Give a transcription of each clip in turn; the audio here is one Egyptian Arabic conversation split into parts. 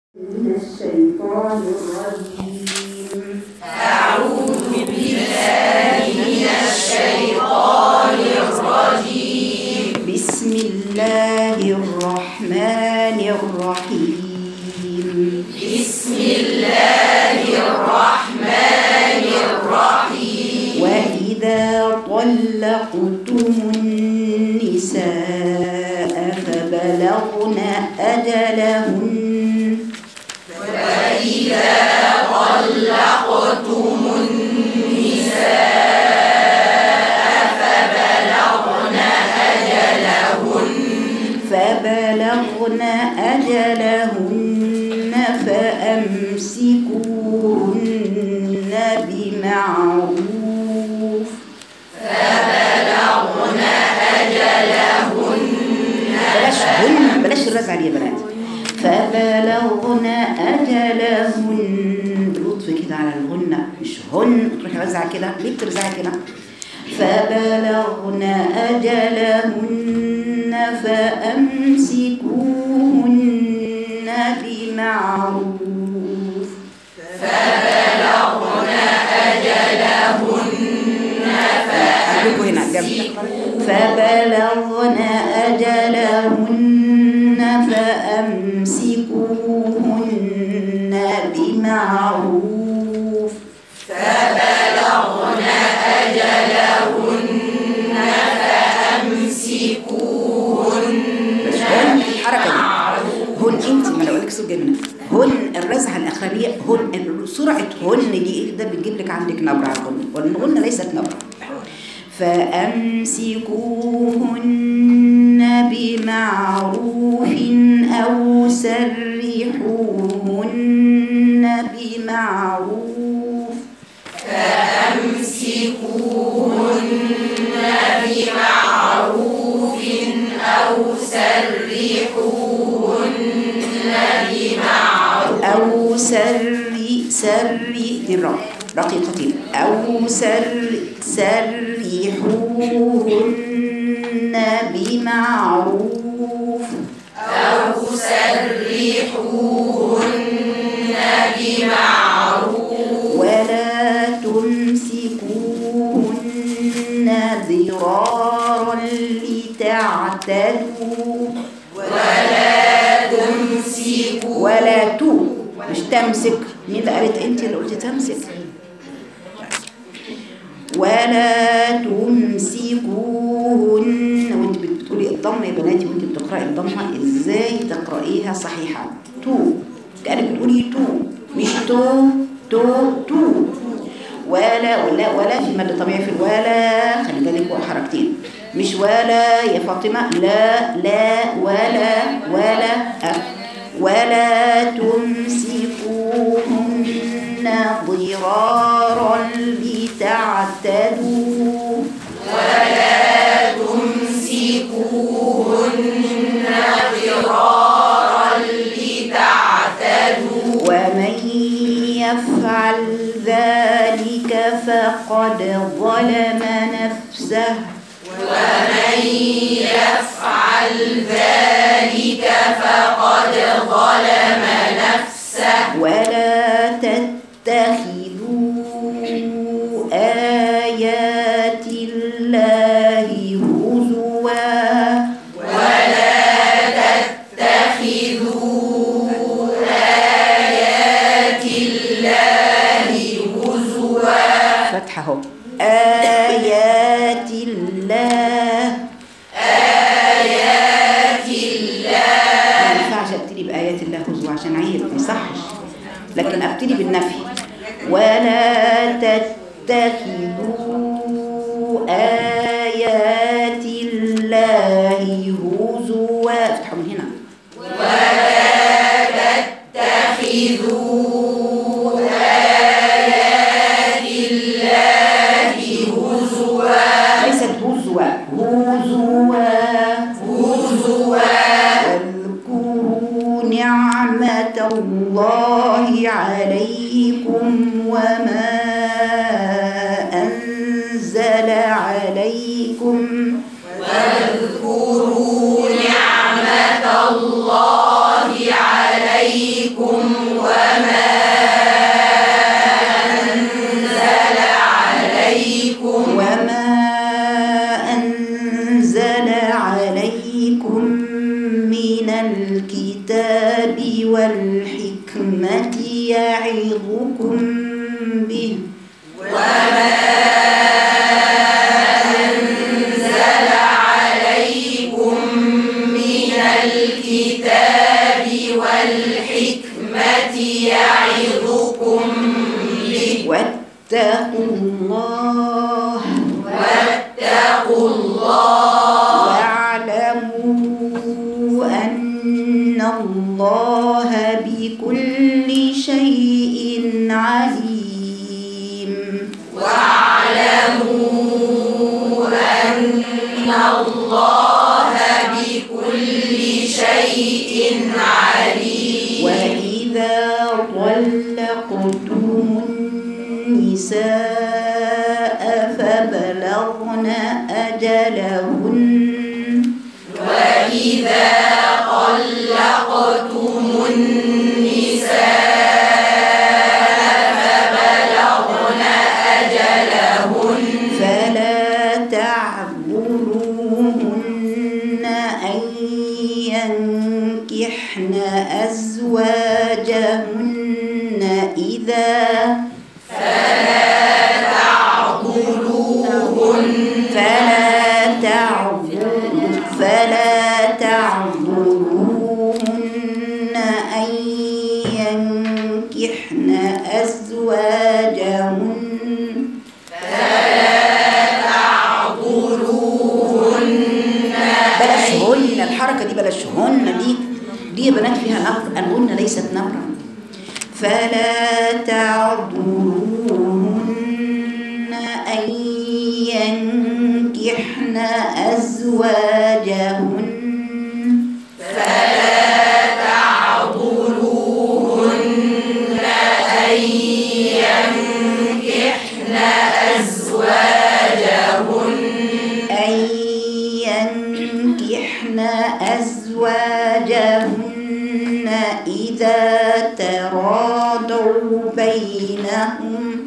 من الشيطان الرجيم بسم الله الرحمن الرحيم بسم الله الرحمن الرحيم وإذا طلقتم النساء فبلغن أجلهن فبلغن أجلهن فأمسكوهن بمعروف بلاش هن بلاش الرزع دي يا بنات فبلغن أجلهن بلطف كده على الغنة مش هن تروحي رزع كده ليه بترزعي كده فبلغن أجلهن فأمسكوهن بمعروف فبلغن هنا جنب فبلغن أجلهن فأمسكوهن بمعروف بس هن الحركة دي هن انت ما انا اقول لك صوت جاي منها هن الرزعة الأخرانية هن سرعة هن دي ده بتجيب لك عندك نبرة على الغنة والغنة ليست نبرة فأمسكوهن بمعروف أو سرحوهن بمعروف أو سري سري دي الراء رقيقتين أو سر سرحوهن بمعروف ولا تمسكوهن ضرارا لتعتدوا ولا تو مش تمسك مين اللي قالت انت اللي قلت تمسك ولا تمسكوهن وانت بتقولي الضمه يا بناتي وانت بتقراي الضمه ازاي تقرايها صحيحه تو كانك بتقولي تو مش تو تو تو ولا ولا ولا في مد طبيعي في الولا خلي بالك هو حركتين مش ولا يا فاطمه لا لا ولا ولا أه. ولا تمسكوهن ضرارا لتعتدوا ومن يفعل ذلك فقد ظلم نفسه ولا تتخذوا آيات الله هزوا فتحة اهو آيات الله آيات الله ما ينفعش ابتدي بآيات الله هزوا عشان عيب ما يصحش لكن ابتدي بالنفي ولا تتخذوا آيات الله هزوا افتحوا من هنا ليست هزوا هزوا هزوا واذكروا نعمة الله عليكم وما أنزل عليكم واذكروا نعمة الله عليكم والحكمة يعظكم به واتقوا الله واتقوا الله واعلموا أن الله بكل شيء عليم وإذا طلقتم النساء فبلغن أجلهن فلا تعبدوهن أن ينكحن أزواجهن إذا فلا تعبدوا فلا تعبدوهن أن ينكحن أزواجهن بلاش هن الحركة دي بلاش هن دي دي يا بنات فيها نبر الهن ليست نبرا فلا تعذروهن أن ينكحن أزواجهن أن ينكحن أزواجهن إذا تراضوا بينهم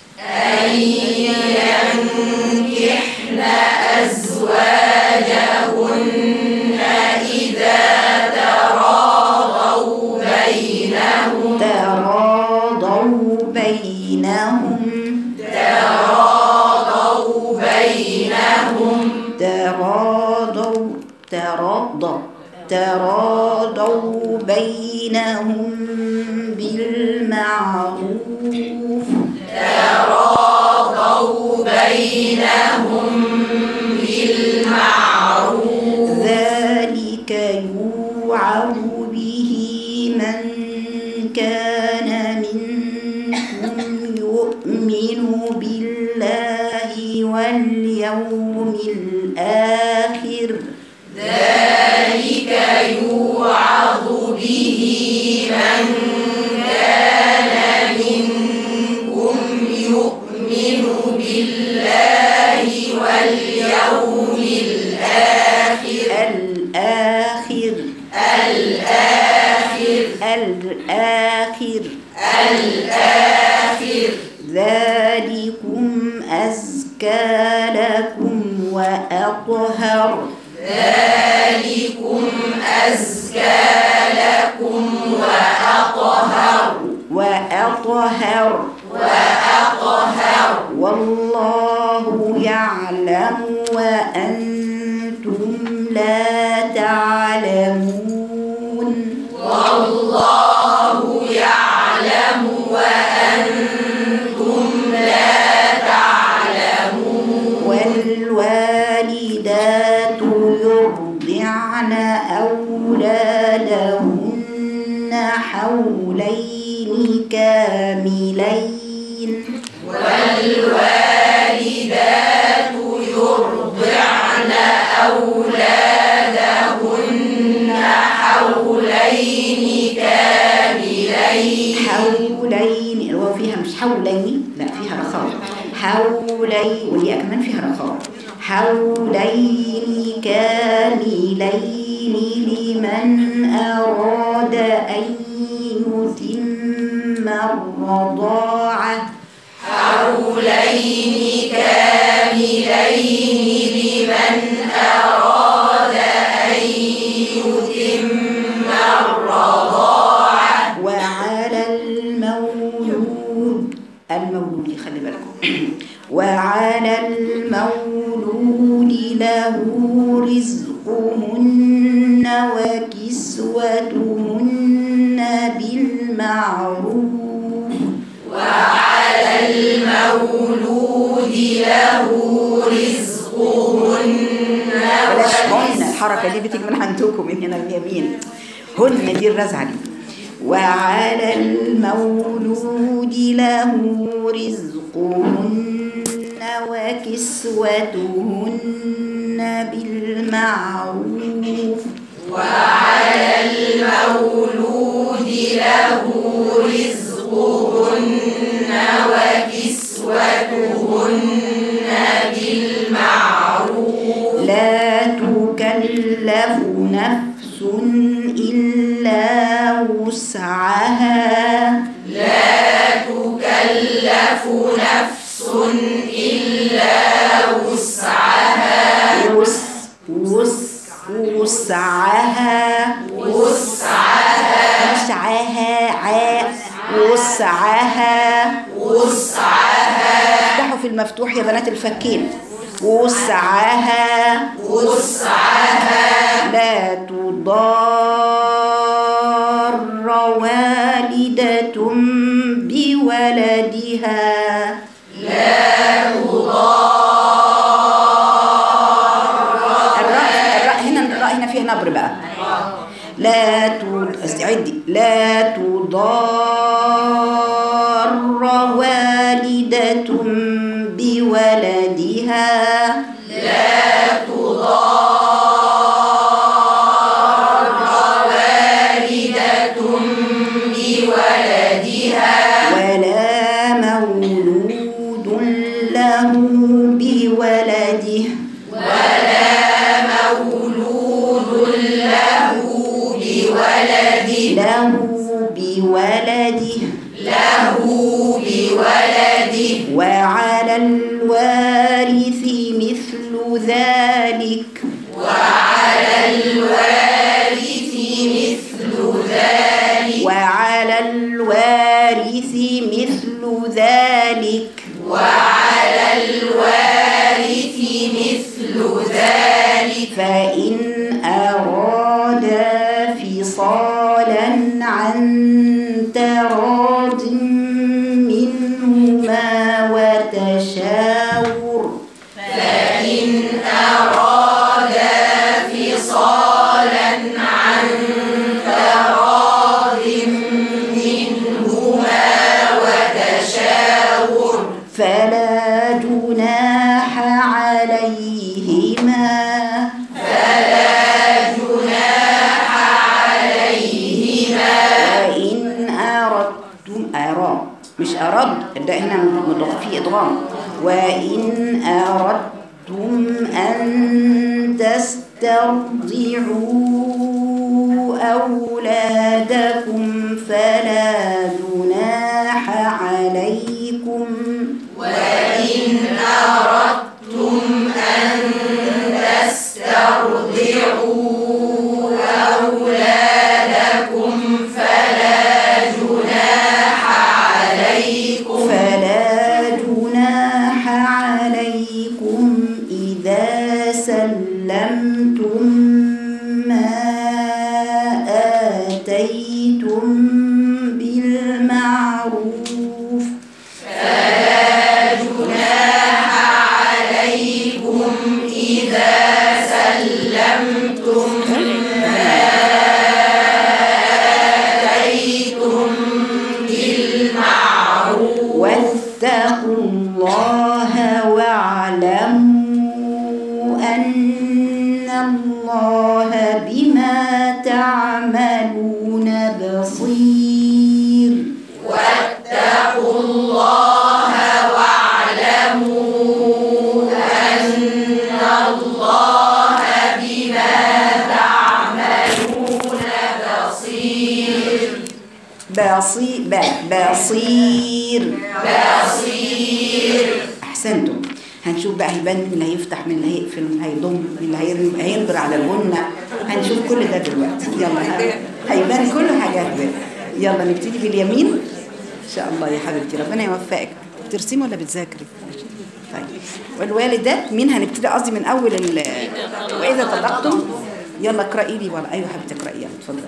تراضوا بينهم تراضوا تراضوا تراضوا بينهم بالمعروف ذلك يوعظ به من كان منكم يؤمن بالله واليوم الآخر الآخر الآخر الآخر ذلكم أزكى لكم وأطهر وأطهر وأطهر والله يعلم وأنتم لا تعلمون والوالدات يرضعن أولادهن حولين كاملين حولين هو فيها مش حولين لا فيها رخاء حولين وهي كمان فيها رخاء حولين كاملين لمن أراد أن يتم الرضاعة بالكم وعلى المولود له رزقهن وكسوتهن بالمعروف بلاش هن الحركة دي بتيجي من عندكم من هنا اليمين هن دي الرزعة دي وعلى المولود له رزقهن وكسوتهن بالمعروف لا تكلف نفس إلا وسعها لا تكلف نفس إلا وسعها وسعها وسعها وسعها عاء وسعها افتحوا في المفتوح يا بنات الفكين وسعها لا تضار والدة بولدها لا تضار الراء هنا الراء هنا فيها نبر بقى لا تض... استعدي لا تضار والدة بولدها ولا مولود له بولده له بولده وعلى الوارث مثل ذلك وعلى الوارث مثل ذلك فإن أرادا فصالا عن تراض منهما وتشاور فلا جناح عليهما وإن أردتم أراد مش أراد ده هنا مضغ فيه إضغام وإن أردتم أن تسترضعوا أولادكم فلا جناح عليكم فلا جناح عليكم إذا سلمتم ما آتيتم بالمعروف واتقوا الله واعلموا أن الله بما تعملون بصير بصير بصير بصير احسنتم هنشوف بقى هيبان مين اللي هيفتح مين اللي هيقفل مين هيضم مين اللي هير- هينبر على الغنة هنشوف كل ده دلوقتي يلا ه- هيبان كل حاجات بقى. يلا نبتدي باليمين ان شاء الله يا حبيبتي ربنا يوفقك بترسمي ولا بتذاكري طيب والوالدات مين هنبتدي قصدي من اول ال واذا طلقتم يلا اقراي لي ولا ايوه حبيبتي اقراي يلا اتفضلي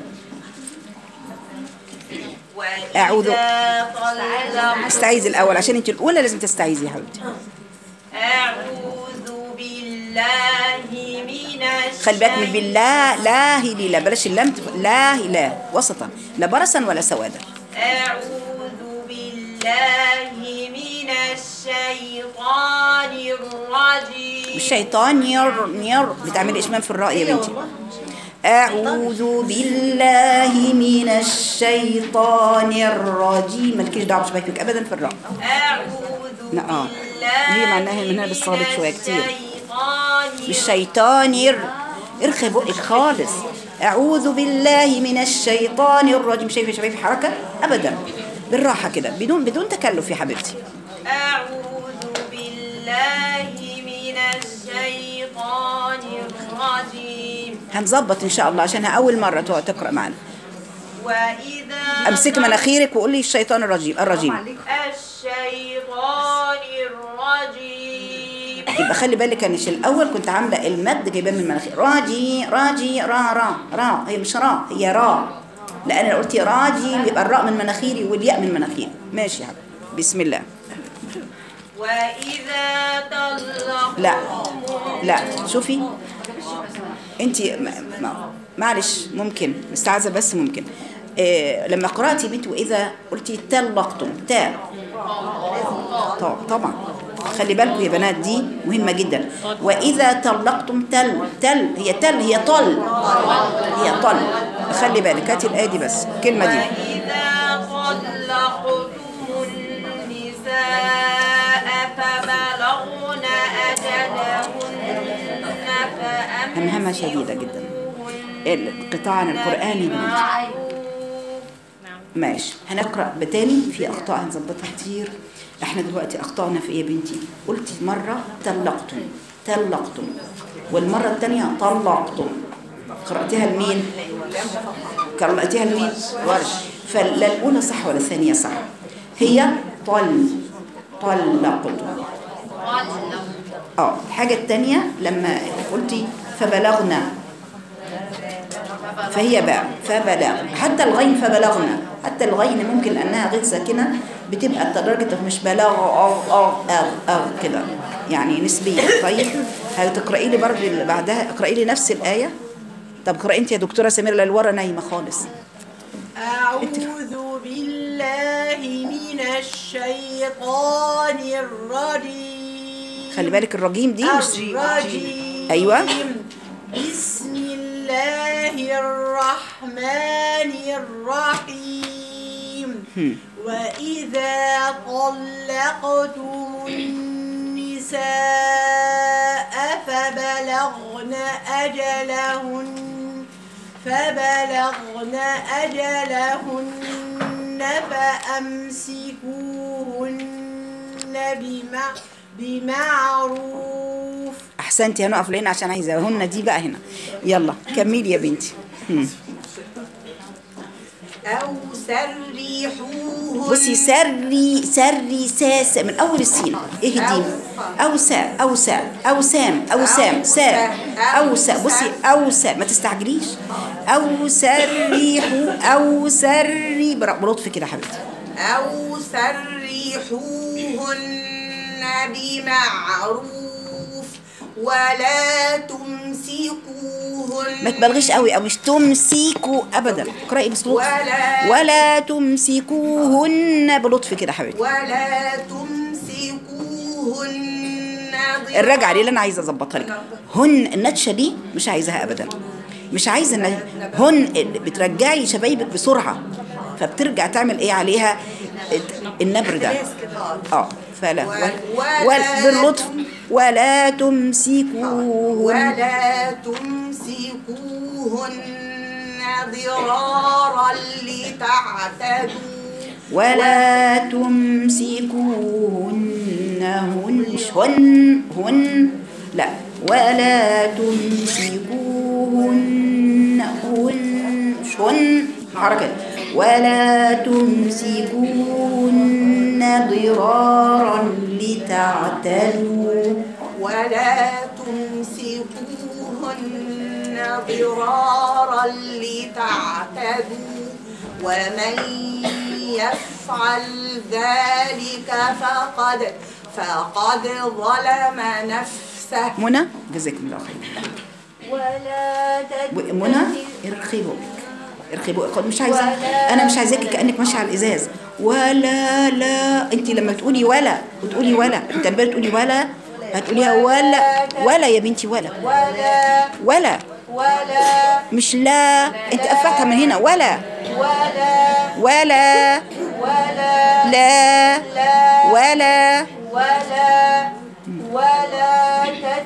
أعوذ. أعوذ استعيذي الاول عشان انت الاولى لازم تستعيذي يا حبيبتي أعوذ بالله من خلي بالك من الشيطان بالله لا هي لي لا بلاش اللام تف- لا هي لا وسطا لا برصا ولا سوادا أعوذ بالله من الشيطان الرجيم الشيطان ير ير بتعملي اشمام في الراء يا بنتي أعوذ بالله من الشيطان الرجيم مالكيش دعوة بشبكك أبدا في الراء أعوذ لا، آه. بالله هي معناها منها بالصابت شوية كتير. الشيطان الشيطان ير ارخي بقك خالص أعوذ بالله من الشيطان الرجيم شايفة شايفة حركة أبدا بالراحة كده بدون بدون تكلف يا حبيبتي أعوذ بالله من الشيطان الرجيم هنظبط إن شاء الله عشانها أول مرة تقعد تقرأ معنا وإذا أمسكي مناخيرك وقولي الشيطان الرجيم الرجيم الشيطان الرجيم يبقى خلي بالك ان الاول كنت عامله المد جايباه من المناخير راجي راجي را را را هي مش را هي را لان لو قلتي راجي يبقى الراء من مناخيري والياء من مناخيري ماشي يا حبيبي بسم الله وإذا طلقتم لا لا شوفي انت معلش ممكن مستعاذه بس ممكن إيه لما قراتي بنت واذا قلتي طلقتم تاء طب- طبعا خلي بالكم يا بنات دي مهمه جدا واذا طلقتم تل تل هي تل هي طل هي طل خلي بالك هاتي الايه دي بس الكلمه دي وإذا طلقتم النساء فبلغن أجلهن همهمه شديده جدا القطاع عن القران يا بنات ماشي هنقرأ بتاني في أخطاء هنظبطها كتير احنا دلوقتي أخطأنا في ايه يا بنتي قلتي مرة طلقتم طلقتم والمرة التانية طلقتم قرأتيها لمين قرأتيها لمين ورش فلا الأولى صح ولا الثانية صح هي طل طلقتم اه الحاجة التانية لما قلتي فبلغنا فهي باء فبلغ حتى الغين فبلغنا حتى الغين ممكن انها غير ساكنه بتبقى درجه مش بلاغ او او او او كده يعني نسبيا طيب هتقراي لي برضه اللي بعدها اقراي لي نفس الايه طب اقراي انت يا دكتوره سميره اللي ورا نايمه خالص أعوذ بالله من الشيطان الرجيم خلي بالك الرجيم دي مش الرجيم أيوة. بسم الله الرحمن الرحيم هم. وإذا طلقتم النساء فبلغن أجلهن فبلغن أجلهن فأمسكوهن بمع بمعروف احسنتي هنقف لهنا عشان عايزاهن دي بقى هنا يلا كملي يا بنتي هم. أو سرحوهن بصي سري سري ساس من اول السين ايه دي او سا او سا او سام او سام سا او سا بصي او سا ما تستعجليش او سريحو او سري بر- بلطف كده يا حبيبتي أو سرحوهن بمعروف ولا تمسكوهن ما تبالغيش قوي او مش تمسكوا ابدا اقراي بس لطف ولا- ولا تمسكوهن بلطف كده يا حبيبتي ولا تمسكوهن الرجعه دي اللي انا عايزه اظبطها لك هن النتشه دي مش عايزاها ابدا مش عايزه ان هن بترجعي شبايبك بسرعه فبترجع تعمل ايه عليها النبر ده اه فلا ولا, ولا باللطف ولا تمسكوهن ولا تمسكوهن ضرارا لتعتدوا ولا تمسكوهن هن مش هن هن لا ولا تمسكوهن هن مش هن حركة ولا تمسكوهن ضرارا لتعتدوا ولا تمسكوهن ضرارا لتعتدوا ومن يفعل ذلك فقد فقد ظلم نفسه منى جزاكم الله خير ولا و- منى ارخي بقك ارخي بقك مش عايزه انا مش عايزاكي كانك ماشيه على الازاز ولا لا انت لما تقولي ولا وتقولي ولا انت لما تقولي ولا هتقوليها ولا ولا يا بنتي ولا ولا ولا ولا مش لا انت قفلتها من هنا ولا ولا ولا ولا لا لا ولا ولا ولا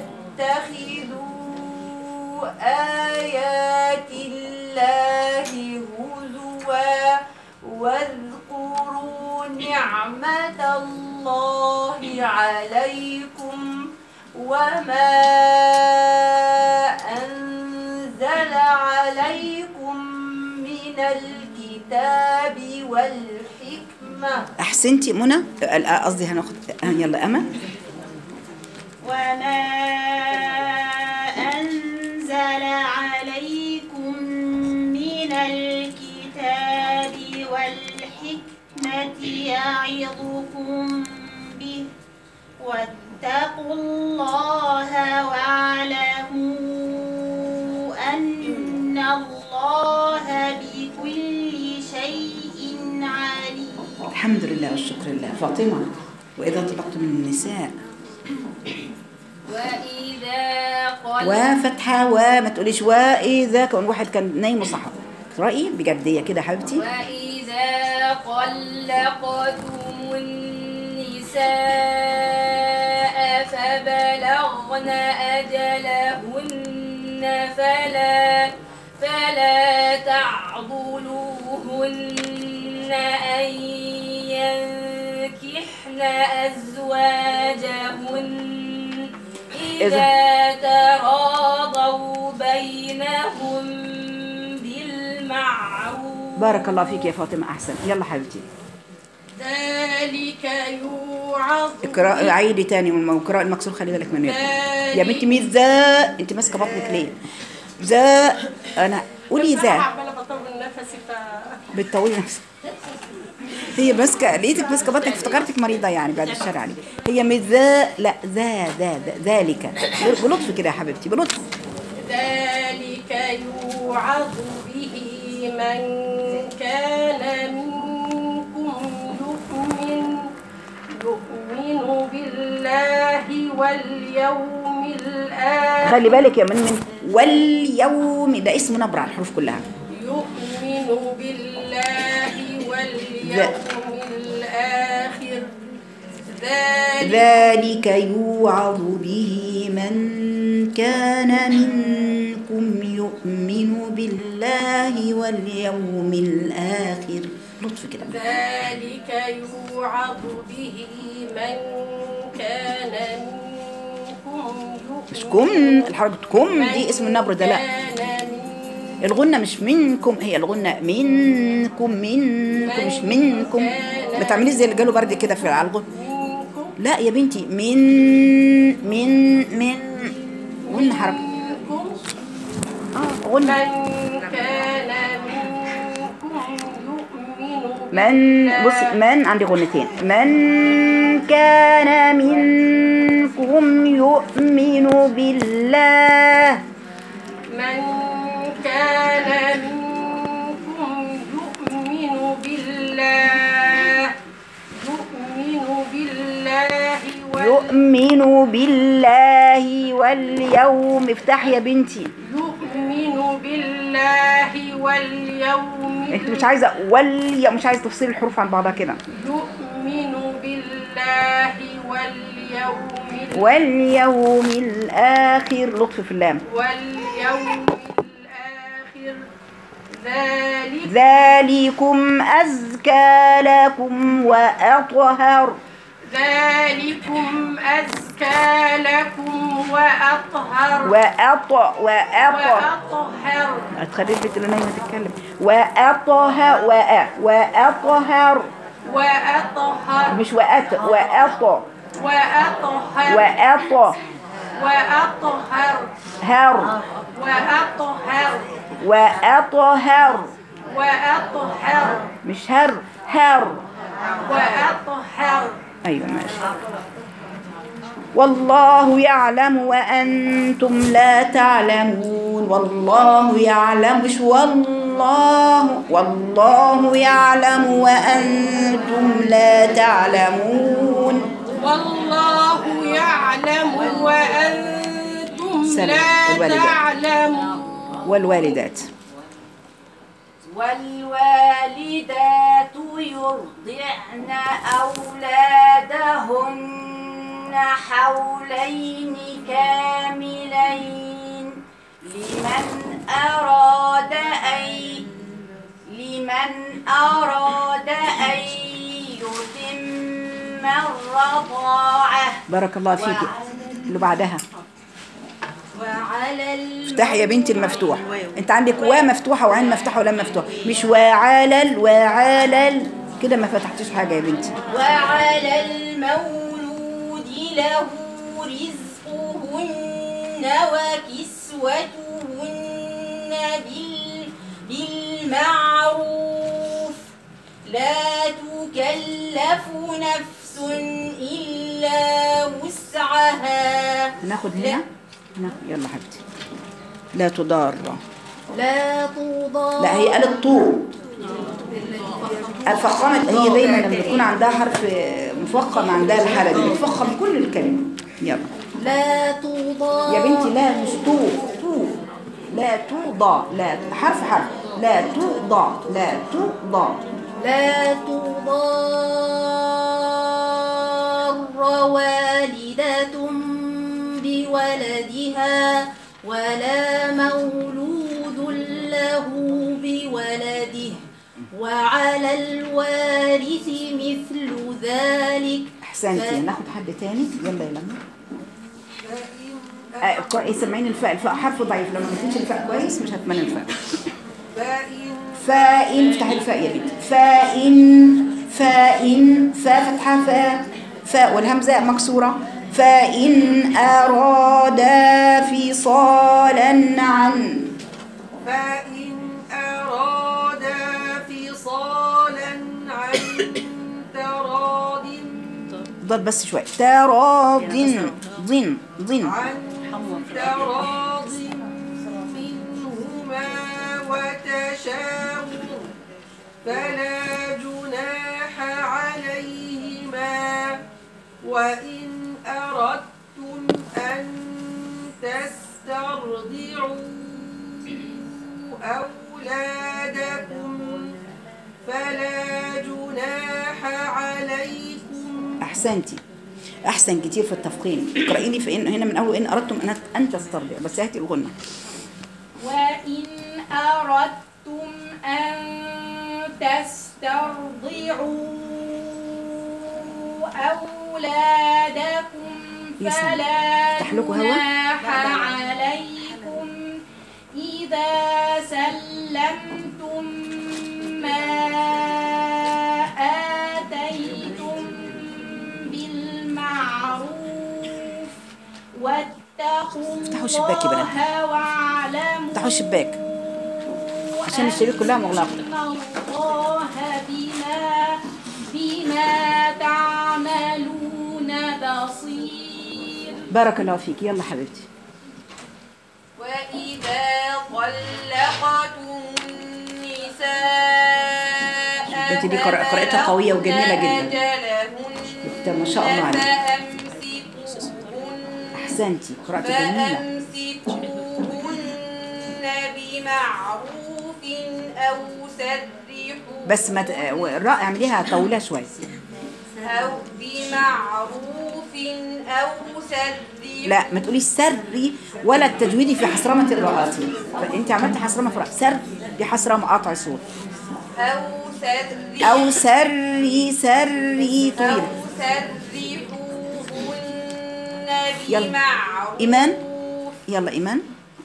تتخذوا آيات الله هزوا واذكروا نعمة الله عليكم وما أنزل عليكم من الكتاب والحكمة احسنتي منى آه، قصدي هناخد آه، يلا اما وما أنزل عليكم من الكتاب والحكمة يعظكم به واتقوا الله واعلموا أن الله بكل شيء عليم الحمد لله والشكر لله فاطمه واذا طلقتم من النساء وإذا قل وفتحة وما تقوليش واذا كان واحد كان نايم وصحى اقرأي بجديه كده يا حبيبتي وإذا طلقتم النساء فبلغن أجلهن فلا فلا تعضلوهن أن ينكحن أزواجهن إذا تراضوا بينهم بالمعروف بارك الله فيك يا فاطمه احسن يلا حبيبتي ذلك يوعظ اقرأ عيدي تاني من القراءة المكسور خلي بالك منه ذلك يا بنتي مش ذا انت ماسكه بطنك ليه ذا انا قولي ذا عمالة بطول نفسي ف بتطولي نفسك هي ماسكه لقيتك ماسكه بطنك افتكرتك مريضه يعني بعد الشر عليك هي مش ذا لا ذا ذا ذا- ذلك بلطف كده يا حبيبتي بلطف ذلك يوعظ به من كان منكم يؤمن يؤمن بالله واليوم الآخر خلي بالك يا من من واليوم ده اسم نبر على الحروف كلها يؤمن بالله واليوم الآخر ذلك ذلك يوعظ به من كان منكم يؤمن بالله واليوم الآخر لطف كده ذلك يوعظ به من كان منكم مش يؤمن كم الحركة كم دي اسم النبر ده لا كان من الغنة مش منكم هي الغنة منكم منكم مش منكم ما تعمليش زي اللي جاله برد كده في على الغنة منكم لا يا بنتي من من من غنة حركة منكم اه غنة من كان منكم يؤمن من بص من عندي غنتين من كان منكم يؤمن بالله من كان منكم يؤمن بالله يؤمن بالله وال- يؤمن بالله واليوم افتح يا بنتي يؤمن بالله واليوم انت مش عايزه واليوم مش عايزه تفصيل الحروف عن بعضها كده يؤمن بالله واليوم واليوم الاخر لطف في اللام واليوم الآخر ذلك ذلكم ازكى لكم واطهر ذلكم أزكى لكم وأطهر وأط وأط وأطهر هتخلي البنت اللي نايمه تتكلم وأطهر وأ وأطهر وأطهر مش وأت وأط وأطهر وأط وأطهر هر وأطهر وأطهر وأطهر مش هر هر وأطهر أيوة ماشي والله يعلم وأنتم لا تعلمون والله يعلم مش والله والله يعلم وأنتم لا تعلمون والله يعلم وأنتم سلام. لا الوالدات. تعلمون والوالدات والوالدات يرضعن أولادهن حولين كاملين لمن أراد أن لمن أراد أن يتم الرضاعة بارك الله فيك اللي بعدها وعلى افتحي يا بنتي المفتوح انت عندك وا مفتوحه وعين مفتوحه ولام مفتوحه مش وعلل وعلل كده ما فتحتيش حاجه يا بنتي وعلى المولود له رزقهن وكسوتهن بال بالمعروف لا تكلف نفس إلا وسعها ناخد هنا هنا يلا حبيبتي لا تضار لا تضار لا هي قالت طو فخمت هي دايما لما بتكون عندها حرف مفخم عندها الحاله دي بتفخم كل الكلمه يلا لا تضار يا بنتي لا مش تو تو لا توضع لا حرف حرف لا توضع لا توضع لا تضار والدة بولدها ولا مولود له بولده وعلى الوارث مثل ذلك احسنتي ناخد حد تاني يلا يا لما آه، كويس سامعين الفاء الفاء حرف ضعيف لما ما تكونش الفاء كويس مش هتمنى الفاء فإن فإن افتحي الفاء يا بنتي فإن فإن فاء فتحة فاء فاء والهمزة مكسورة فإن أرادا فصالا عن فإن أراد فصالا عن تراض ضل بس شوي تراض ضن ضن عن تراض منهما وتشاور فلا جناح عليهما وإن أردتم أن تسترضعوا أولادكم فلا جناح عليكم أحسنتي أحسن كتير في التفخيم اقرأي لي فإن هنا من أول إن أردتم أن أن تسترضعوا بس هاتي الغنة وإن أردتم أن تسترضعوا أولادكم يسمع. فلا افتح لكم هوا. جناح عليكم إذا سلمتم ما آتيتم بالمعروف واتقوا افتحوا الشباك يا بنات. الله واعلموا افتحوا الشباك. عشان الشباك كلها مغلقة. أن الله بما بما تعملون بصير بارك الله فيك يلا حبيبتي وإذا طلقتم النساء البنت دي قراءة- قراءتها قوية وجميلة جدا. أجلهن ما شاء الله عليك. فأمسكوهن أحسنتي قراءة جميلة فأمسكوهن بمعروف أو سرحوا بس ما ت... الراء اعمليها طويلة شوية أو بمعروف أو سرحوا لا ما تقوليش سري ولا التجويدي في حصرمة الراءات انت عملت حصرمة في الراء سر دي حصرمة قطع صوت أو سرحوا او سري سري أو طويلة سرحوهن يلا. بمعروف إيمان. يلا ايمان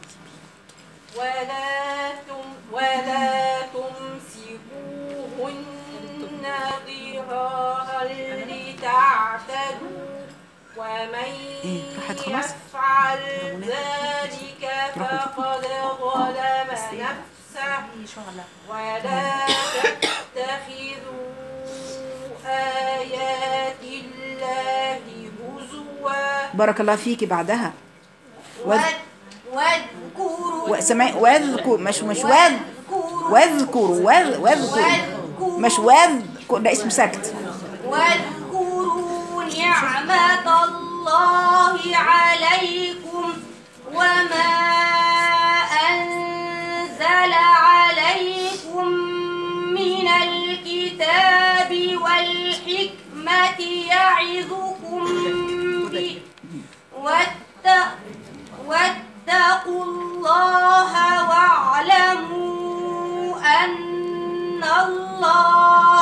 ولا تم ولا تمسكوهن تعتدوا ومن إيه، راحت خلاص؟ يفعل ذلك فقد ظلم نفسه ولا تتخذوا آيات الله هزوا بارك الله فيكي بعدها وذ- واذكروا وسمعي واذكر مش مش واذ واذكر واذ واذكر مش واذكر ده اسم سكت واذكروا نعمة الله عليكم وما أنزل عليكم من الكتاب والحكمة يعظكم به وات- واتقوا الله واعلموا أن الله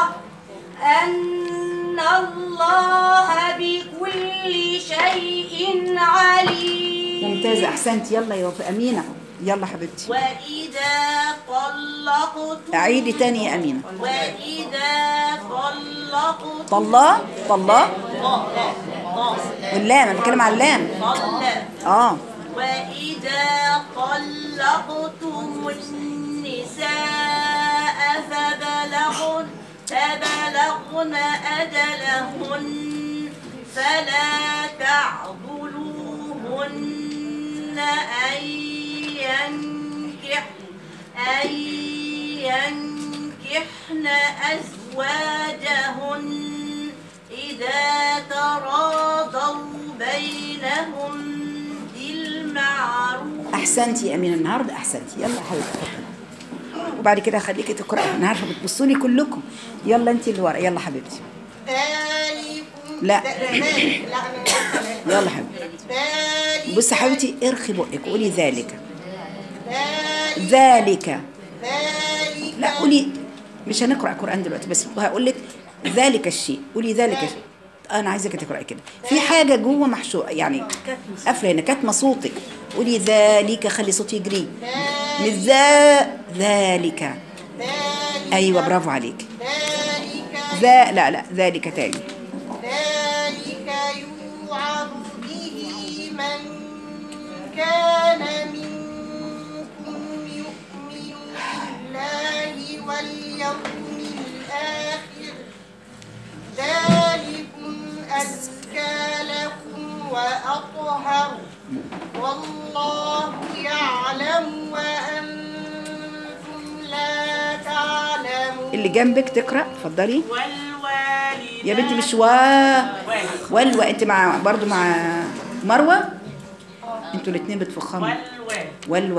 أن الله بكل شيء عليم ممتازة أحسنت يلا يا وفاء أمينة يلا حبيبتي وإذا طلقتم أعيدي تاني يا أمينة وإذا طلقتم طلا طلا طلق واللام أنا بتكلم على اللام اه وإذا طلقتم النساء فبلغن فبلغن أجلهن فلا تعضلوهن أن ينكحن أن ينكحن أزواجهن إذا تراضوا بينهم بالمعروف أحسنتي يا أمينة النهاردة أحسنتي يلا يا حبيبتي وبعد كده هخليكي تقرأي أنا عارفة بتبصوا لي كلكم يلا أنت اللي ورا يلا حبيبتي ذلكم لا. ذلك لا أنا- يلا حبيبتي ذلك بصي حبيبتي ارخي بقك قولي ذلك ذلك ذلك ذلك لا قولي مش هنقرأ قرآن دلوقتي بس هقول لك ذلك الشيء قولي ذلك الشيء انا عايزاك تقراي كده في حاجه جوه محشوره يعني قافله هنا كاتمه صوتك قولي ذلك خلي صوتي يجري مش ذا ذلك ذلك ايوه برافو عليك ذلك ذا لا لا ذلك تاني ذلك يوعظ به من كان منكم يؤمن بالله واليوم الآخر ذلكم أزكى لكم وأطهر والله يعلم وأنتم لا تعلمون اللي جنبك تقرا اتفضلي والوالدات يا بنتي مش وا والوا انت مع برضو مع مروه انتوا الاثنين بتفخموا والوا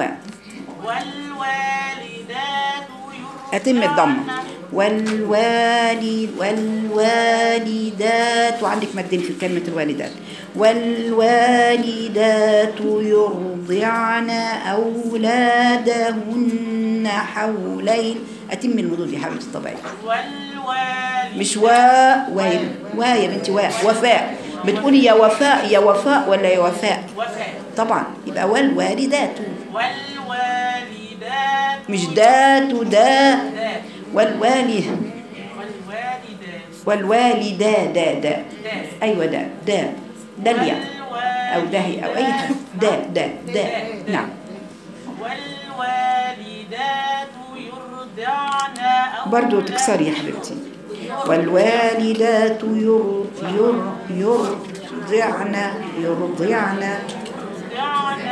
والوالدات أتم الضمة والوالد والوالدات وعندك مدين في كلمة الوالدات والوالدات يرضعن أولادهن حولين أتم المدود يا حبيبتي الطبيعية والوالد مش وا وا وا يا بنتي وا وفاء بتقولي يا وفاء يا وفاء ولا يا وفاء وفاء طبعا يبقى والوالدات والوالدات مش دات دا ذات والوالد والوالدات والوالدا دا دا ذات ايوه دا دا داليا او دهي او اي حاجه دا دا دا نعم والوالدات يرضعن برضو تكسري يا حبيبتي والوالدات ير ير يرضعن يرضعن يرضعن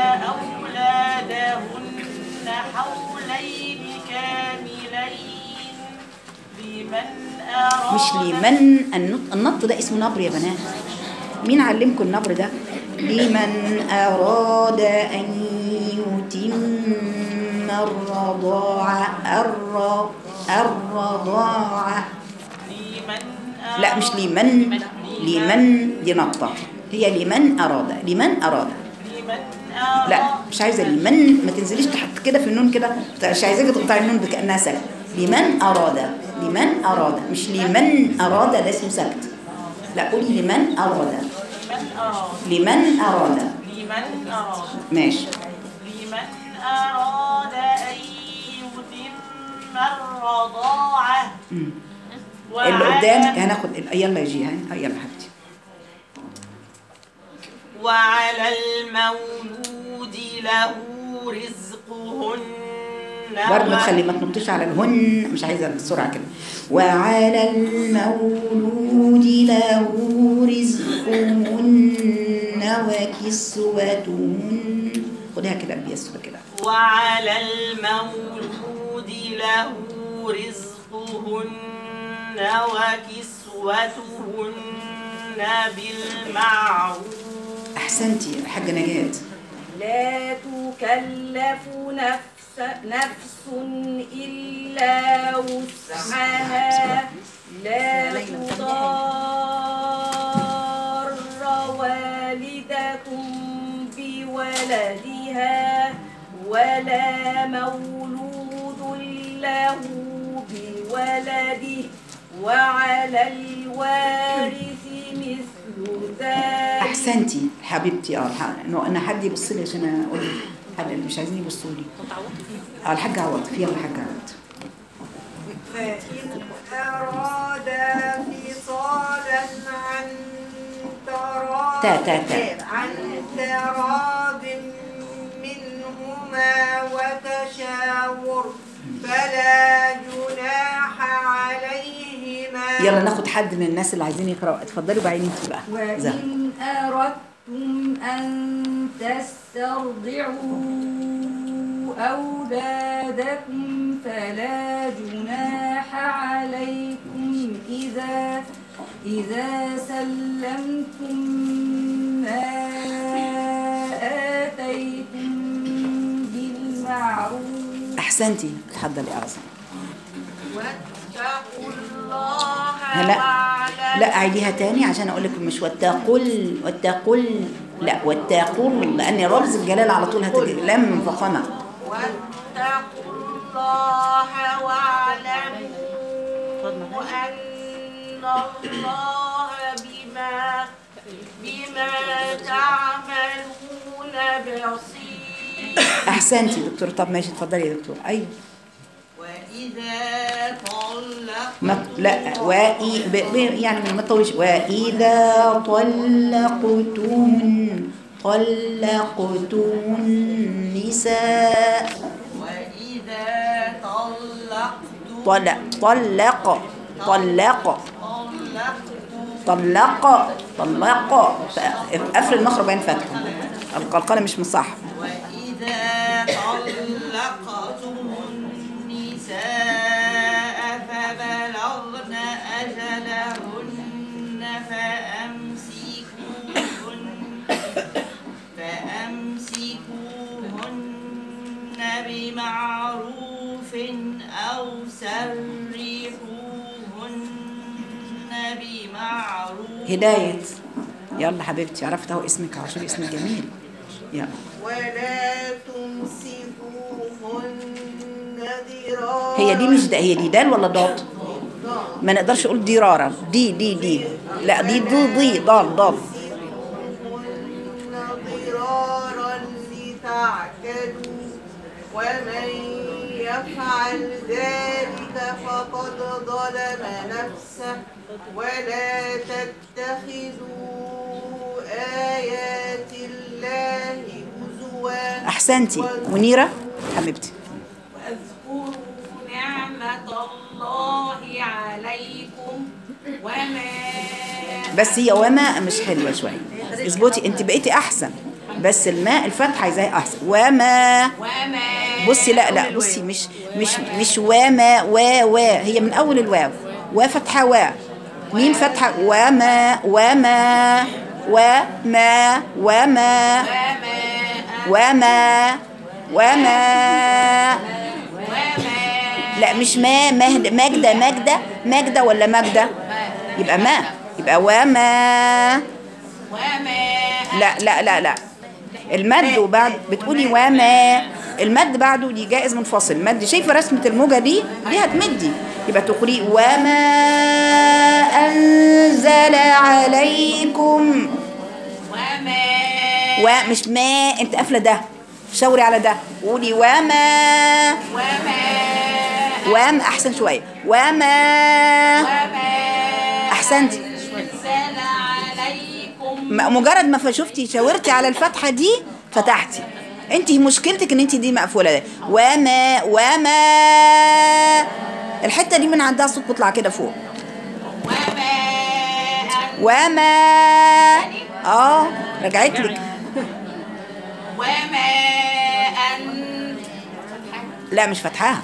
أولادهن حولين كاملين لمن أراد مش لمن النط, النط ده اسمه نبر يا بنات مين علمكم النبر ده لمن أراد أن يتم الرضاعة الر الرضاعة لمن لا مش لمن لمن دي نقطة هي لمن أراد لمن أراد لمن أراد لا مش عايزة لمن ما تنزليش تحت كده في النون كده مش عايزاكي تقطعي النون بكأنها سكت لمن أراد لمن أراد مش لمن أراد ده اسمه سكت لا قولي لمن أراد لمن أراد لمن أراد لمن أراد ماشي لمن أراد أن يتم الرضاعة اللي قدام وعلى- هناخد يلا يا جي ها يلا حبيبتي وعلى المولود له رزقهن برضه ما تخلي ما تنطيش على الهن مش عايزه بسرعه كده وعلى المولود له رزقهن وكسوتهن خدها كده بيسر كده وعلى المولود له رزقهن وكسوتهن بالمعروف احسنتي يا حاجه نجاة لا تكلف نفس نفس إلا وسعها لا تضار والدة بولدها ولا مولود له بولده وعلى الوارث مثل ذلك احسنتي حبيبتي اه الح- انه انا حد يبص لي عشان اقول حد اللي مش عايزين يبصوا لي اه الحاج عوض يلا الحاج عوض فإن أرادا فصالا عن تراض تا- تا- تا. عن تراض منهما وتشاور فلا جناح عليهما يلا ناخد حد من الناس اللي عايزين يقراوا اتفضلوا بعدين انت بقى زهر. وإن أردتم أن تسترضعوا أولادكم فلا جناح عليكم إذا إذا سلمتم ما آتيتم بالمعروف احسنتي اتفضلي يا اعظم واتقوا الله لا واعلموا لا اعيديها تاني عشان اقول لك مش واتقل واتقل لا واتقل لان رمز الجلال على طول هتجي لم فخمه واتقوا الله واعلموا أن الله بما بما تعملون بصير احسنتي دكتور طب ماشي اتفضلي يا دكتور ايوه وإذا طلق ما لا وإي ب... ب... يعني ما تطولش واذا طلقتم طلقتم النساء وإذا طلقتم طلق طلق طلق طلقتم طلق طلق ف- قفل المخرج بين فتحه القلقله مش مصح وإذا طلقتم النساء فبلغن أجلهن فأمسكوهن فأمسكوهن بمعروف أو سرحوهن بمعروف هدايه يلا حبيبتي عرفت اهو اسمك عشان اسمك جميل يلا ولا تمسكوهن ضرارا هي دي مش ده هي دي دال ولا ضاد ما نقدرش نقول ضرارا دي دي دي لا دي دي دي ضاد ضاد ضرارا لتعتدوا ومن يفعل ذلك فقد ظلم نفسه ولا تتخذوا آيات الله هزوا احسنتي منيره حبيبتي واذكروا نعمة الله عليكم وما بس هي وما مش حلوه شويه اظبطي انت بقيتي احسن بس الماء الفتحه عايزاه احسن وما وما بصي لا لا بصي مش مش مش وما وا وا هي من اول الواو وفتحه وا مين فتحه وما وما وما وما وما وما لا مش ما مهد ماجدة ماجدة ماجدة ولا ماجدة يبقى ما يبقى وما لا لا لا لا المد وبعد بتقولي وما المد بعده دي جائز منفصل مد شايفه رسمه الموجه دي دي هتمدي يبقى تقولي وما انزل عليكم ومش ما انت قافله ده شاوري على ده قولي وما وما احسن شويه وما احسنتي أنزل عليكم م- مجرد ما شفتي شاورتي على الفتحه دي فتحتي انت مشكلتك ان انت دي مقفوله ده وما وما الحته دي من عندها صوت بيطلع كده فوق وما اه رجعت لك وما أن لا مش فاتحاها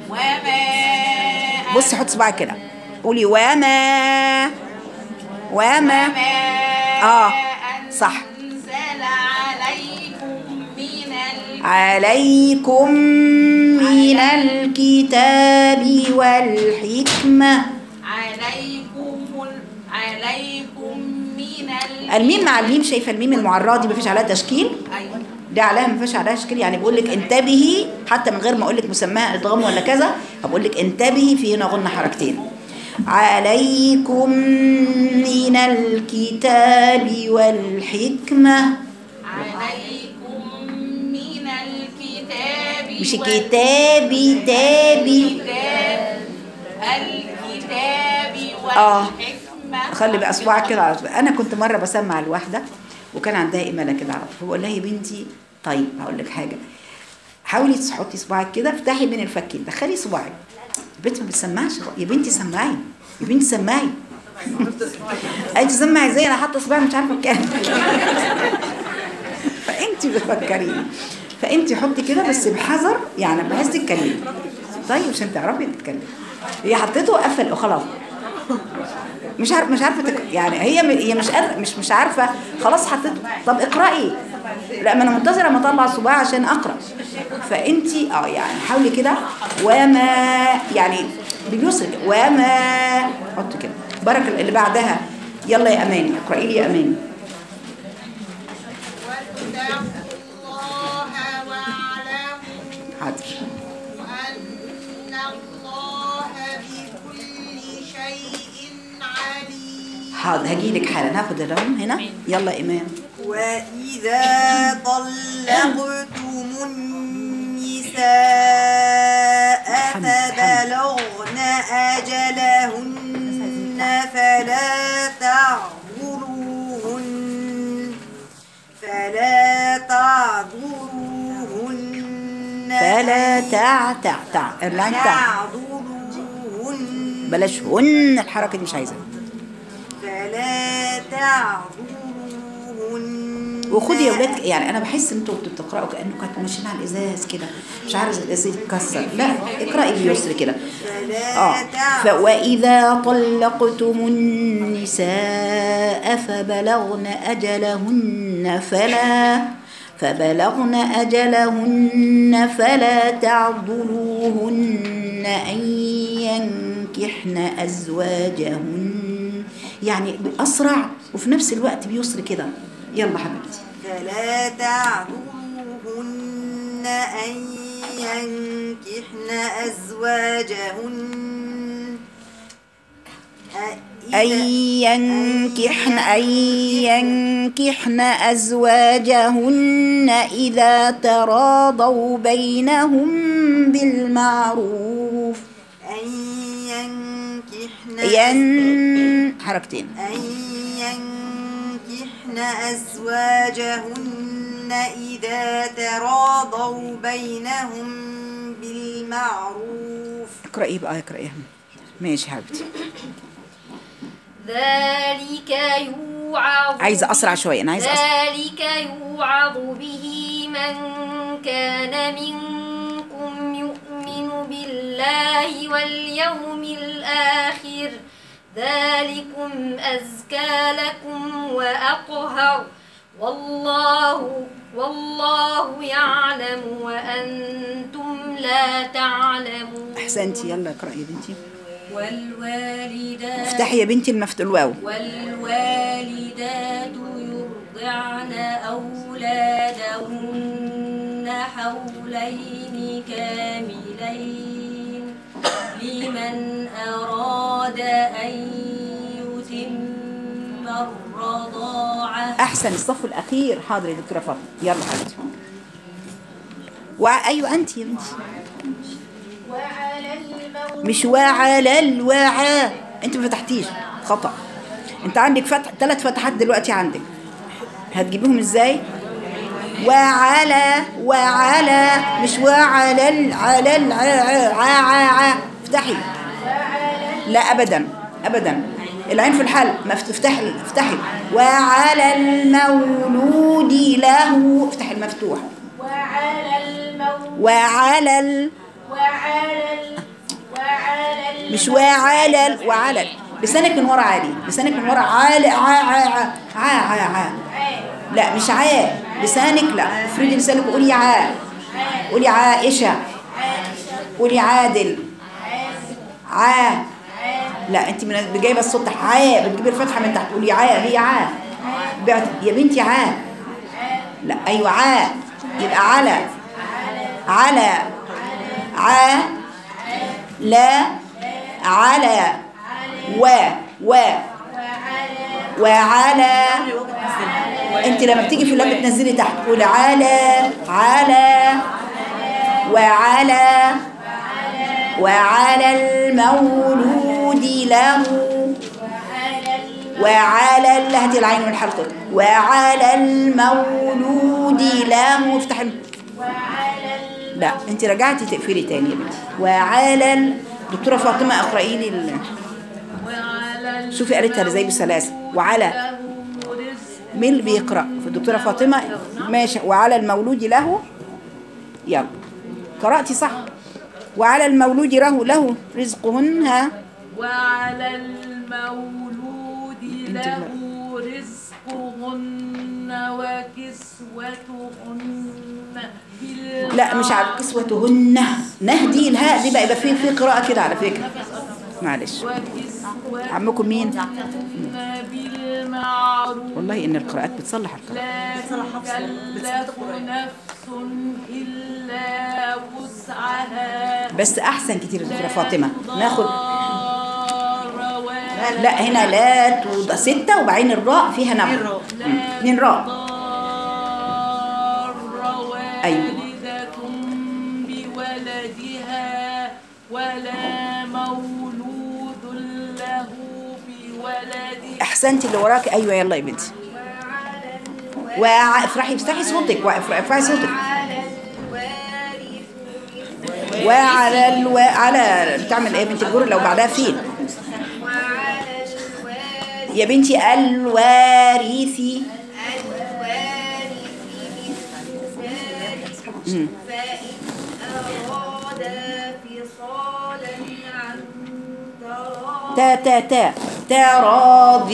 وما بصي حط صباعك كده قولي وما وما اه صح أنزل عليكم من ال... عليكم من الكتاب والحكمة عليكم ال... عليكم من ال... الميم مع الميم شايفة الميم المعرضة دي مفيش عليها تشكيل أيوة. دي عليها مفيش عليها تشكيل يعني بقول لك انتبهي حتى من غير ما اقول لك مسماها ادغام ولا كذا بقول لك انتبهي في هنا غن حركتين عليكم من الكتاب والحكمة عليكم من الكتاب مش كتابي تابي والكتاب الكتاب آه. والحكمة خلي بقى اصبعك كده على طول انا كنت مره بسمع الواحده وكان عندها اماله كده على طول بقول لها يا بنتي طيب هقول لك حاجه حاولي تحطي صباعك كده افتحي بين الفكين دخلي صباعك البنت ما بتسمعش يا بنتي سمعي يا بنتي سمعي انت سمعي ازاي انا حاطه صباعي مش عارفه كام فانت بتفكريني فانت حطي كده بس بحذر يعني بحيث تتكلمي طيب عشان تعرفي تتكلمي هي حطيته وقفل وخلاص مش عارف مش عارفه تك... يعني هي م- هي مش قادرة مش مش عارفه خلاص حطيت طب اقراي لا ما انا منتظره ما اطلع صباعي عشان اقرا فانتي اه يعني حاولي كده وما يعني باليسر كده. وما حط كده بركه اللي بعدها يلا يا اماني اقراي لي يا اماني واتقوا الله واعلموا حاضر أن الله بكل شيء عليم حاضر هجيلك حالا هاخد الرقم هنا يلا يا ايمان وإذا طلقتم النساء فبلغن أجلهن فلا تعذروهن فلا تعذروهن فلا تع تع تع اللاين تع تعذروهن بلاش هن الحركه دي مش عايزاها فلا تعذروهن وخدي يا ولاد يعني انا بحس ان انتوا بتقراوا كانه كانت ماشيين على الازاز كده مش عارف الازاز يتكسر لا اقراي بيسر كده اه ف واذا طلقتم النساء فبلغن اجلهن فلا فبلغن أجلهن فلا تعضلوهن أن ينكحن أزواجهن يعني أسرع وفي نفس الوقت بيسر كده يلا حبيبتي فلا تعذروهن أن ينكحن أزواجهن أن ينكحن أن ينكحن أزواجهن إذا تراضوا بينهم بالمعروف أن ينكحن ين حركتين أن ينكحن أزواجهن إذا تراضوا بينهم بالمعروف اقرأي بقى اقرأيها ماشي حبيبتي ذلك يوعظ عايزة أسرع شوية أنا عايزة أسرع ذلك يوعظ به من كان منكم يؤمن بالله واليوم الآخر ذلكم أزكى لكم وأطهر والله والله يعلم وأنتم لا تعلمون أحسنتي يلا اقرأي يا بنتي والوالدات افتحي يا بنتي المفتوح الواو والوالدات يرضعن أولادهن حولين كاملين لمن أراد أن يتم الرضاعة أحسن الصف الأخير حاضر يا دكتورة فاطمة يلا حبيبتي وع... أيوة أنت يا بنتي وعلى المولود مش وعلى الوعاء انت ما فتحتيش خطأ انت عندك فتح ثلاث فتحات دلوقتي عندك هتجيبهم ازاي وعلى وعلى مش وعلى ال- على ال- ع ع ع ع افتحي لا ابدا ابدا العين في الحلق ما فت- افتحي افتحي وعلى المولود له افتحي المفتوح وعلى الموت وعلى ال... وعلى ال وعلى ال مش وعلى ال... وعلى ال. لسانك من ورا عالي لسانك من ورا عالي ع ع ع ع ع ع لا مش عا لسانك لا افردي لسانك وقولي عا قولي عائشة قولي عادل عا لا انت من جايبه الصوت تحت عا بتجيبي الفتحه من تحت قولي عا هي عا بعت يا بنتي عا لا ايوه عا يبقى على على ع لا على و و وعلى انت لما بتيجي في اللام بتنزلي تحت تقولي على على وعلى وعلى المولود له وعلى ال- هاتي العين من حلقك وعلى المولود له افتح ال- لا انت رجعتي تقفلي تاني يا بنتي وعلى ال- دكتوره فاطمه اقراي لي ال- شوفي قالتها ازاي بسلاسه وعلى مين اللي بيقرا الدكتوره فاطمه ماشي وعلى المولود له يلا قراتي صح وعلى المولود له له رزقهن ها وعلى المولود له رزقهن وكسوتهن بالمعروف لا مش على كسوتهن نهدي الهاء دي بقى يبقى في في قراءه كده على فكره معلش وكسوتهن عمكم مين بالمعروف والله ان القراءات بتصلح القراءات لا تكلف نفس إلا وسعها بس احسن كتير دكتوره فاطمه ناخد ضار والد لا هنا لا توضع ستة وبعدين الراء فيها نبر اتنين راء ضار أيوة. والدة بولدها ولا مولود له بولده احسنتي اللي وراك ايوه يلا يا بنتي وع- افرحي افتحي صوتك وافرحي افرحي صوتك وعلى الو... على بتعمل ايه يا بنتي الجر لو بعدها فين يا بنتي الوارث مم. تا تا تا تراض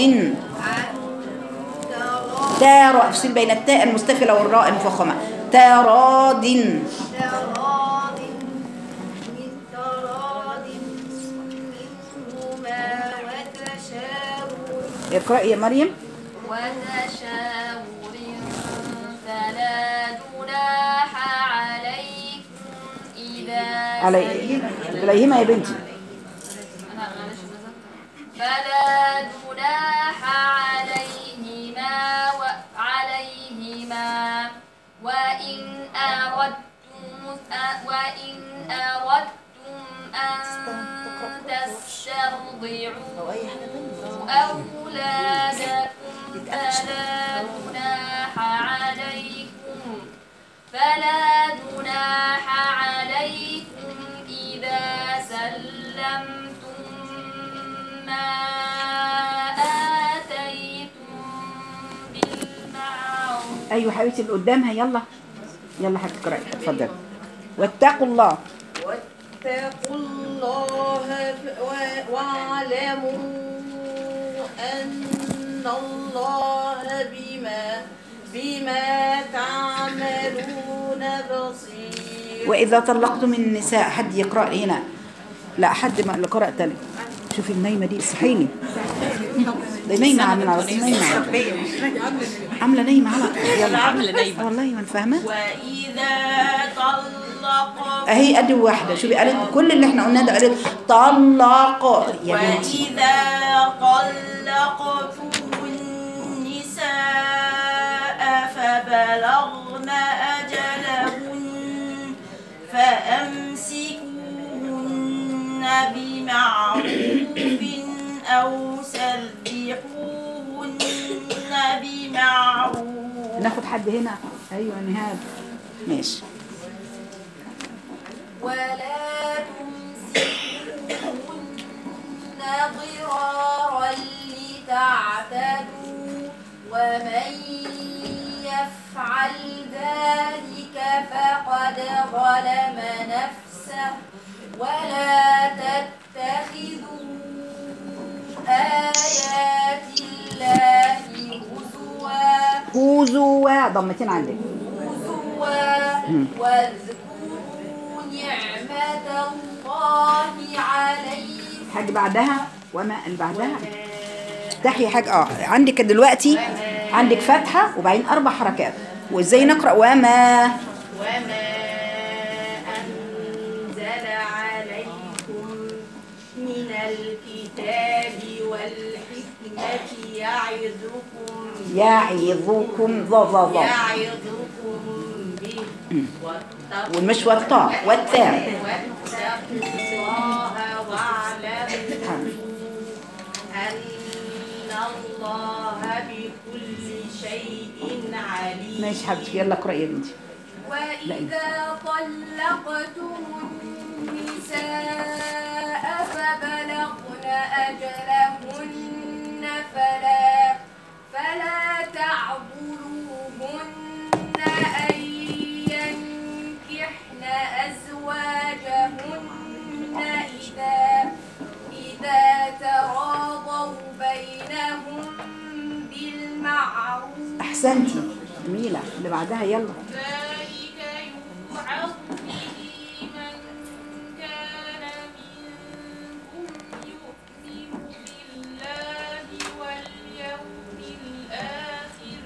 تارا افصل بين التاء المستفلة والراء المفخمة تراض تراض من تراض منهما وتشاور اقرأي يا مريم وتشاور فلا جناح عليكم إذا علي إليهما يا بنتي فلا جناح عليهما وعليهما وإن أردتم وإن أردتم أن تسترضعوا أولادكم فلا جناح عليكم فلا جناح عليكم إذا سلمتم ما آتيتم بالمعروف أيوة حبيبتي اللي قدامها يلا يلا حبيبتي اقرأي اتفضل واتقوا الله واتقوا الله و- واعلموا أن الله بما بما تعملون بصير وإذا طلقتم النساء حد يقرأ لي هنا لا حد ما اللي قرأ تاني شوفي النايمة دي اصحيني ده نايمة عاملة على طول نايمة على طول. عاملة نايمة على طول يلا عاملة نايمة والله ما أنا فاهمة وإذا طلق اهي ادي واحدة شوفي قالت كل اللي احنا قلناه ده قالت طلق يا بنتي وإذا طلقتم النساء فبلغن أجلهن فأمسكوهن بمعروف أو سرحوهن بمعروف ناخد حد هنا ايوه نهاد ماشي ولا تمسكوهن ضرارا لتعتدوا ومن يفعل ذلك فقد ظلم نفسه ولا تتخذوا آيات الله هزوا هزوا ضمتين عندك هزوا واذكروا نعمة الله عليكم حاجة بعدها وما اللي بعدها افتحي حاجة اه عندك دلوقتي عندك فتحة وبعدين أربع حركات وازاي نقرأ وما وما أنزل عليكم من الكتاب والحكمة يعظكم يعظكم ظا ظا ظا يعظكم به واتقوا والمش والطاء والتاء واتقوا الله واعلموا أن الله بكل شيء عليم ماشي حبيبتي يلا اقرأي يا بنتي وإذا طلقتم النساء فبلغن أجلهن فلا فلا تعضلوهن أن ينكحن أزواجهن إذا إذا تراضوا بينهم بالمعروف أحسنتي جميلة اللي بعدها يلا ذلك يوعظ به من كان منكم يؤمن بالله واليوم الآخر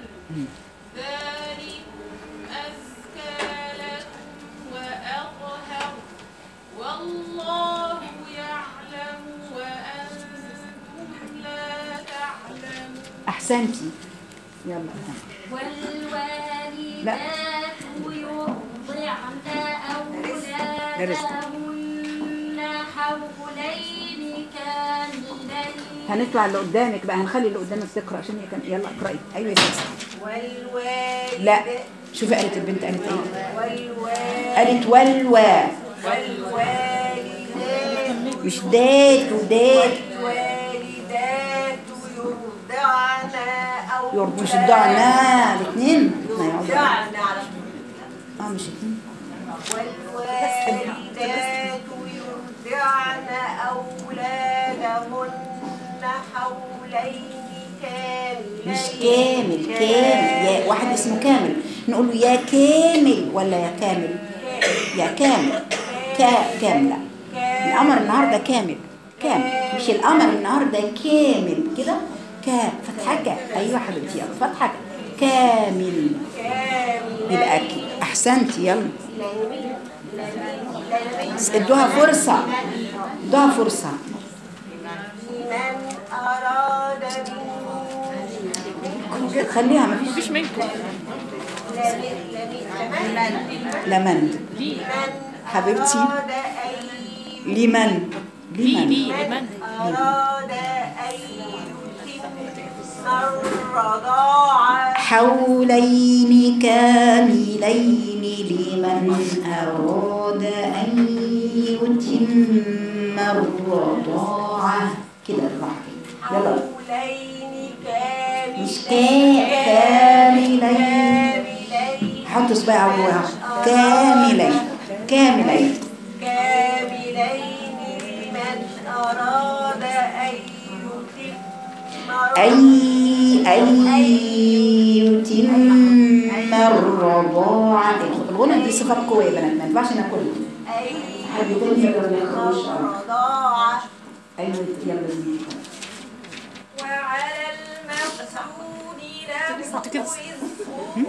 ذلكم أزكى لكم وأطهر والله يعلم وأنتم لا تعلمون أحسنتي يلا والوالدات يرضعن أولادهن حولين كاملين هنطلع اللي قدامك بقى هنخلي اللي قدامك تقرأ عشان هي كان يلا اقرأي أيوة يا سيدي والوالد لا شوفي قالت البنت قالت ايه والوالد قالت والوا والوالدات مش دات ودات والوالدات يرضعن يرض مش الضعنا الاثنين ما يقعدوا يرضعن على اه مش الاثنين والوالدات يرضعن أولادهن حولين كاملين مش كامل كامل يا واحد اسمه كامل نقول له يا كامل ولا يا كامل يا كامل كا كاملة القمر النهارده كامل كامل مش القمر النهارده كامل كده كا فتحة كا ايوه حبيبتي يلا فتحة كا. كامل يبقى ك- احسنتي يلا ادوها فرصة ادوها فرصة من أراد منكم خليها مفيش منكم لمن حبيبتي أراد أن لمن لي لمن لي لمن أراد أن يتم الرضاعة حولين كاملين لمن أراد أن يتم الرضاعة كده الرضاعة كده يلا حولين كاملين مش كا- كاملين كاملين حط صباع جواها كاملين كاملين كاملين لمن أراد أن يتم أي أي يتم الرضاعة الغنى دي صفة قوية يا بنات ما ينفعش ناكلها أن حد تاني يقدر يتم ياخد الرضاعة أيوة يلا زميلي. وعلى المولود له رزقهن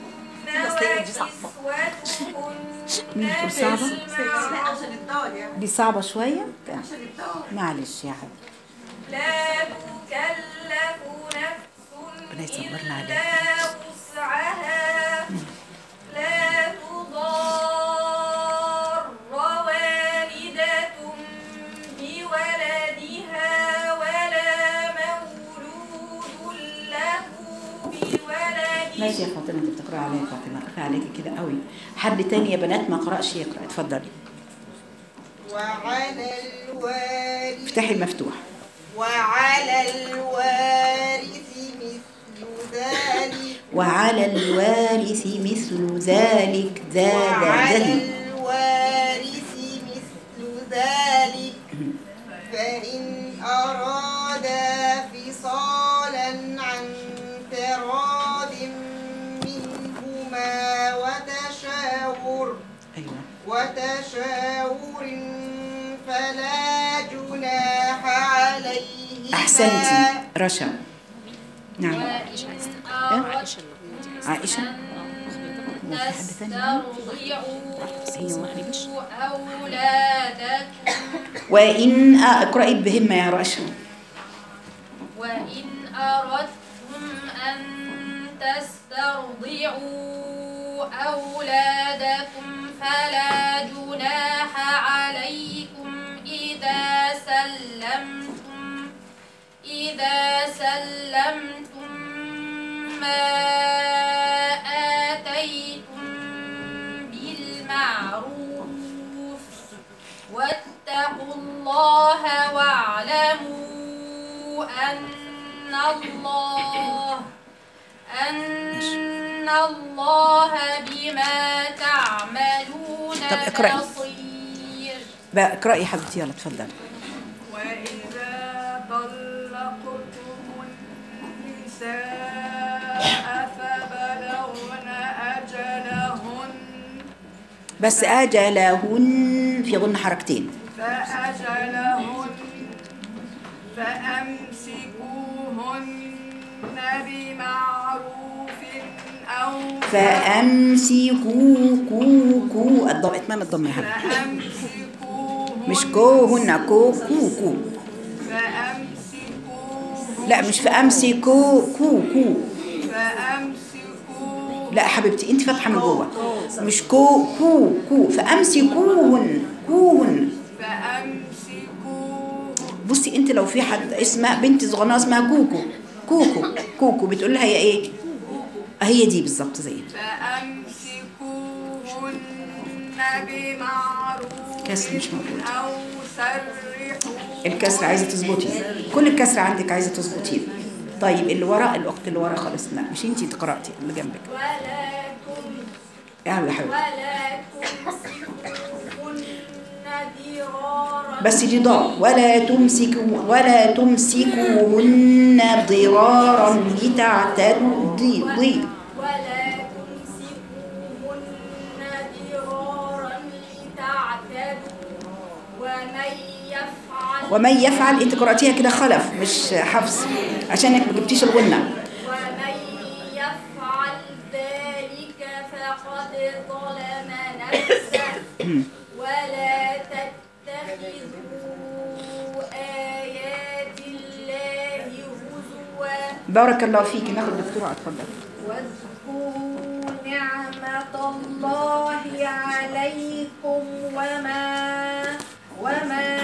مين وكسوتهن دكتور صعبة؟ بالمعروف عشان الدار يعني دي صعبة شوية عشان الدار معلش يا حبيبي لا تكلف نفس ربنا يصبرنا إلا عليك. وسعها لا تضار والدة بولدها ولا مولود له بولده بس يا فاطمه انت بتقرا عليا يا فاطمه كفايه عليكي كده قوي حد تاني يا بنات ما قراش يقرا اتفضلي وعلى الوارث افتحي المفتوح وعلى الوارث مثل ذلك وعلى الوارث مثل ذلك زاد وعلى زهي الوارث مثل ذلك فإن أرادا فصالا عن تراض منهما وتشاور ايوه وتشاور فلا جناح عليهما احسنتي رشا نعم وإن أردتم عائشه أن تسترضعوا أولادكم وان اقراي بهمه يا رشا وإن أردتم أن تسترضعوا أولادكم فلا جناح عليكم إذا سلمتم إذا سلمتم ما آتيتم بالمعروف واتقوا الله واعلموا أن الله أن الله بما تعملون طب اقرأي. بصير بقى اقراي يا حبيبتي يلا اتفضلي وإذا طلقتم النساء فبلغن أجلهن بس اجلهن في غن حركتين فأجلهن فأمسكوهن بمعروف أو فامسكوا كو كو الضم اتمام الضم يا حبيبتي فأمسكوهن مش كوهن كو كو كو فأمسكوهن لا مش فامسكوا كو كو فأمسكوهن لا يا حبيبتي انت فاتحه من جوه مش كو كو كو فامسكوهن كوهن فأمسكوهن بصي انت لو في حد اسمها بنت صغننه اسمها كوكو كوكو كوكو بتقول لها هي ايه هي دي بالظبط زي فأمسكوهن بمعروف كسر مش موجود. أو سرحوهن الكسر عايزه تظبطي كل الكسر عندك عايزه تظبطيه طيب اللي ورا الاخت اللي ورا خالص لا مش انت قراتي اللي جنبك ولا تم يا حبيبتي ولا تمسكوهن ضرارا بس دي ضاء ولا تمسكوا ولا تمسكوهن ضرارا لتعتدوا ضي ضي ولا تمسكوهن ضرارا لتعتدوا ومن يفعل ومن يفعل انت قراتيها كده خلف مش حفص عشانك ما جبتيش الغنه ومن يفعل ذلك فقد ظلم نفسه ولا تتخذوا آيات الله هزوا بارك الله فيك ناخد دكتوره اتفضل واذكروا نعمة الله عليكم وما وما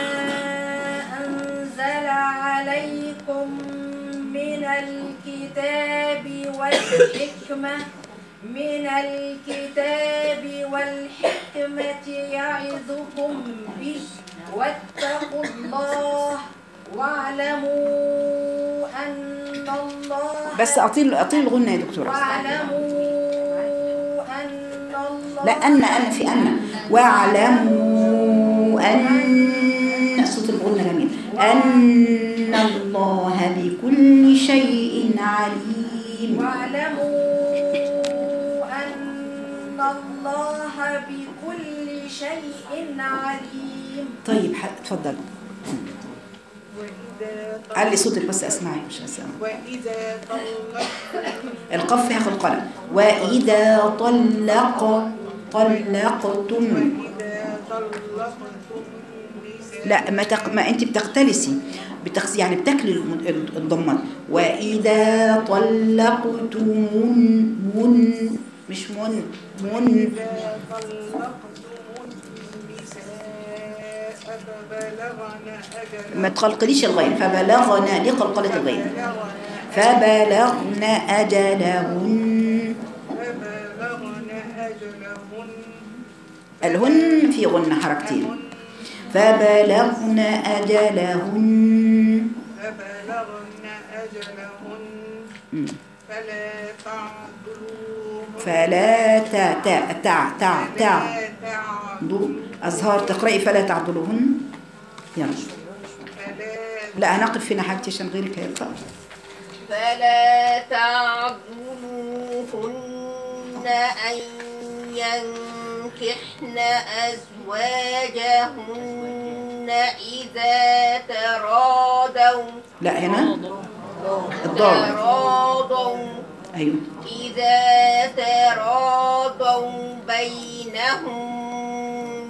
أنزل عليكم من الكتاب والحكمة من الكتاب والحكمة يعظكم به واتقوا الله واعلموا أن الله بس اطيل اطيل الغنه يا دكتوره واعلموا أن الله لا ان انا في ان واعلموا ان صوت الغنه جميل ان الله بكل شيء عليم واعلموا أن الله بكل شيء عليم طيب ح- اتفضل وإذا علي صوتك بس اسمعي مش اسمع وإذا طلقتم القف ياخد قلم واذا طلق طلقتم وإذا طلقتم النساء لا ما, تق... ما انت بتختلسي بتخ... يعني بتاكلي الم- الضمات واذا طلقتم من مش من من إذا طلقتم النساء فبلغن أجلهن ما تقلقليش الغين فبلغنا ليه قلقلة الغين فبلغن فبلغن أجلهن الهن في غنة حركتين فبلغن أجلهن فبلغن أجلهن مم. فلا تعضلوهن فلا تا تا تع تع تع فلا تعضلوهن ضو أزهار تقرأي فلا تعضلوهن يلا فلا لا هنقف هنا حبيبتي عشان غيرك هيقرأ فلا تعضلوهن أن ينكحن أزواجهن إذا تراضوا لا هنا الضاد تراضوا أيوه إذا تراضوا بينهم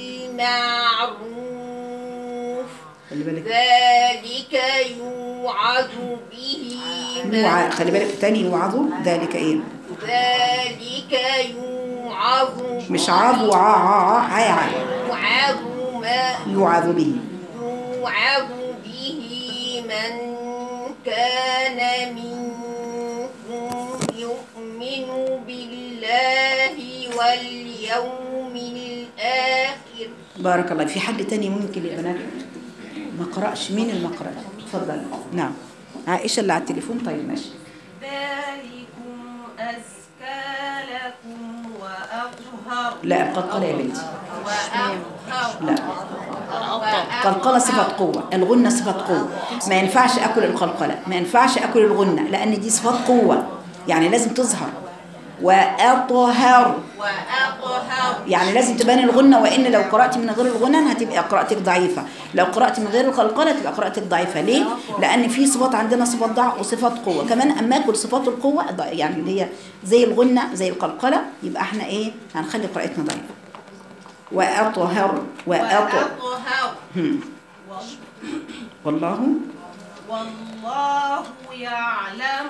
بالمعروف خلي بالك ذلك يوعظ به من يوع- خلي بالك تاني يوعظوا ذلك ايه ذلك يوعظ مش عاظ وعا عا عا عا عا يوعظ ما يوعظ به يوعظ به من كان منكم يؤمن بالله واليوم الآخر بارك الله في حد تاني ممكن يا بنات ما قرأش مين اللي ما قرأش اتفضل نعم عائشة اللي على التليفون طيب ماشي ذلكم أزكى لكم وأطهر لا القلقلة يا بنتي وأطهر لا قلقلة صفة قوة الغنة صفة قوة ما ينفعش أكل القلقلة ما ينفعش أكل الغنة لأن دي صفات قوة يعني لازم تظهر وأطهر وأطهر يعني لازم تبان الغنة وإن لو قرأت من غير الغنى هتبقى قراءتك ضعيفة لو قرأت من غير القلقلة تبقى قراءتك ضعيفة ليه؟ لأن في صفات عندنا صفات ضعف وصفات قوة كمان أما أكل صفات القوة ض- يعني اللي هي زي الغنة زي القلقلة يبقى احنا إيه هنخلي قراءتنا ضعيفة وأطهر وأطهر وأطهر هم. والله والله يعلم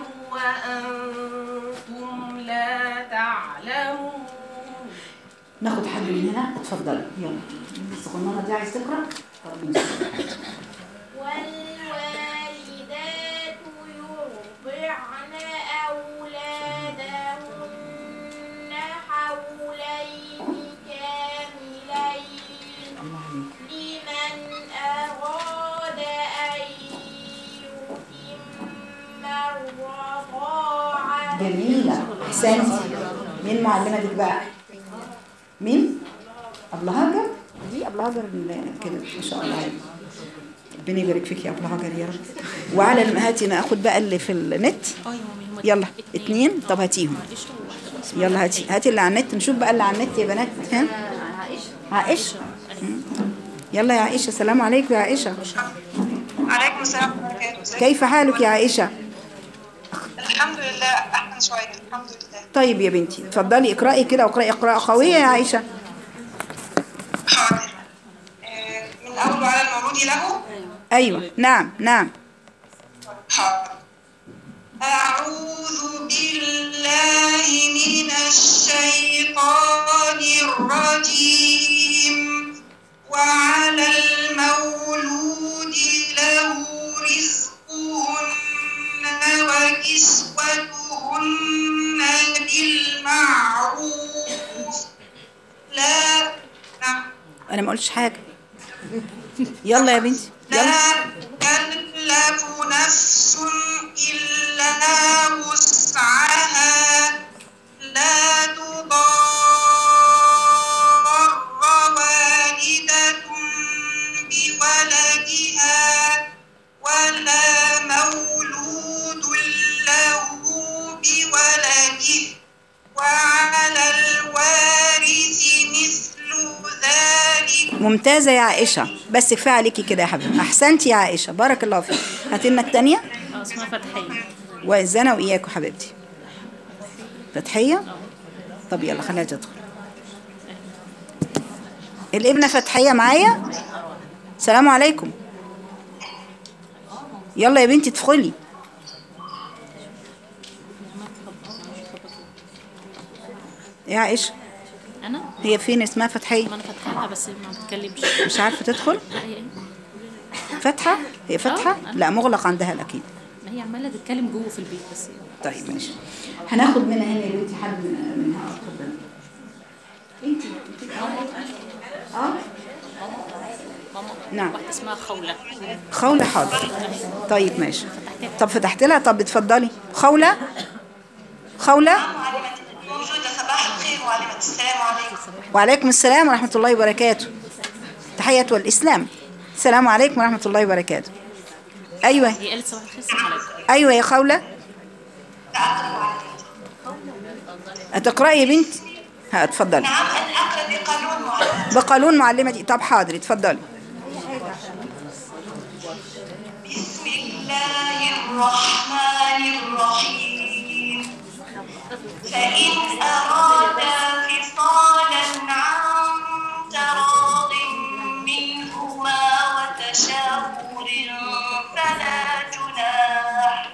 وأنتم لا تعلمون ناخد حد من هنا اتفضل يلا الصغننة دي عايز تقرأ؟ طب ماشي. والوالدات يرضعن أولادهن حولين كاملين الله عليك لمن أراد أن يتم الرضاعة جميلة أحسنتي مين معلمتك بقى؟ مين؟ أبلة هاجر؟ دي أبلة هاجر ال- كده ما شاء الله عليك ربنا يبارك فيك يا أبلة هاجر يا رب وعلى الم- هاتي ناخد بقى اللي في النت يلا اتنين طب هاتيهم يلا هاتي هاتي اللي على النت نشوف بقى اللي على النت يا بنات ها عائشة مم. يلا يا عائشة السلام عليكم يا عائشة عليكم السلام ورحمة الله وبركاته كيف حالك يا عائشة الحمد لله أحسن شوية الحمد لله طيب يا بنتي اتفضلي اقرأي كده واقرأي قراءة قوية يا عائشة حاضر آه، من أول على المولود له أيوة نعم نعم حاضر أعوذ بالله من الشيطان الرجيم وعلى المولود له رزقهن وكسوتهن بالمعروف لا نعم أنا ما قلتش حاجة يلا يا بنتي يلا لا تكلف نفس إلا وسعها لا تضار والدة بولدها ولا مولود له بولده وعلى الوارث مثل ذلك ممتازة يا عائشة بس كفاية عليكي كده يا حبيبي أحسنتي يا عائشة بارك الله فيك هاتي لنا التانية اه اسمها فتحية وإزانا وإياكوا حبيبتي فتحية طب يلا خليها تدخل الابنة فتحية معايا السلام عليكم يلا يا بنتي ادخلي يا عائشة انا هي فين اسمها فتحية ما انا فاتحاها بس ما بتكلمش مش عارفة تدخل لا هي ايه فاتحة هي فاتحة آه. لا مغلق عندها الأكيد ما هي عماله تتكلم جوه في البيت بس طيب ماشي هناخد منها هنا يا بنتي حد من منها اتفضلي انت اه ماما نعم. واحدة اسمها خولة خولة حاضر طيب ماشي طب فتحت لها طب اتفضلي خولة خولة موجودة صباح الخير وعليكم السلام عليكم وعليكم السلام ورحمة الله وبركاته تحية والإسلام السلام عليكم ورحمة الله وبركاته أيوة هي قالت صباح الخير السلام عليكم أيوة يا خولة هتقرأي يا بنت ها اتفضلي نعم أن أقرأ بقانون معين بقانون معلمتي طب حاضر اتفضلي بسم الله الرحمن الرحيم فإن أرادا فصالا عن تراض منهما وتشاور فلا جناح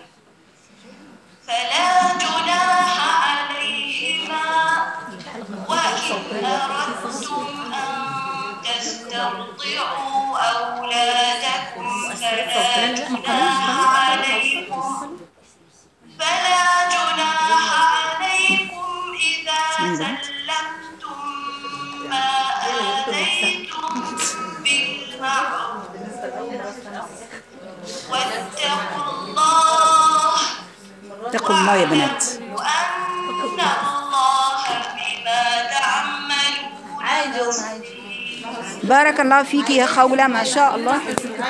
فلا جناح عليهما وإن أردتم أن تسترضعوا أولادكم فلا جناح عليكم فلا جناح عليكم إذا سلمتم ما آتيتم بالمعروف واتقوا الله اتقوا الله يا بنات وأن الله بما تعملون بارك الله فيكي يا خولة ما شاء الله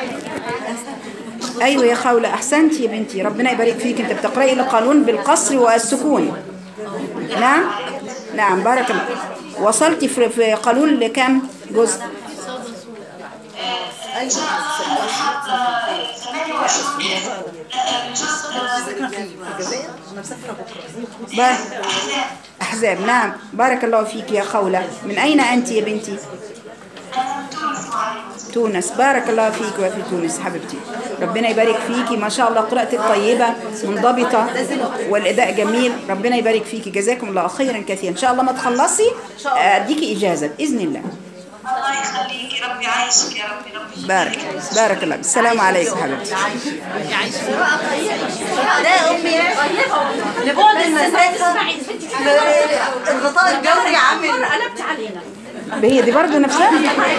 أيوة يا خولة أحسنتي يا بنتي ربنا يبارك فيك أنت بتقرأي القانون بالقصر والسكون نعم نعم بارك الله وصلتي في في قانون لكم جزء بار- أحزاب نعم بارك الله فيك يا خولة من أين أنت يا بنتي تونس بارك الله فيك وفي تونس حبيبتي ربنا يبارك فيكي ما شاء الله قراءتك طيبة منضبطة والأداء جميل ربنا يبارك فيكي جزاكم الله خيرا كثيرا إن شاء الله ما تخلصي أديكي إجازة بإذن الله الله يخليك ربي عايشك يا ربي ربي بارك بارك الله السلام عليكم حبيبتي ده امي لبعد المسافه الغطاء الجوي عامل قلبت علينا هي دي برضه نفسها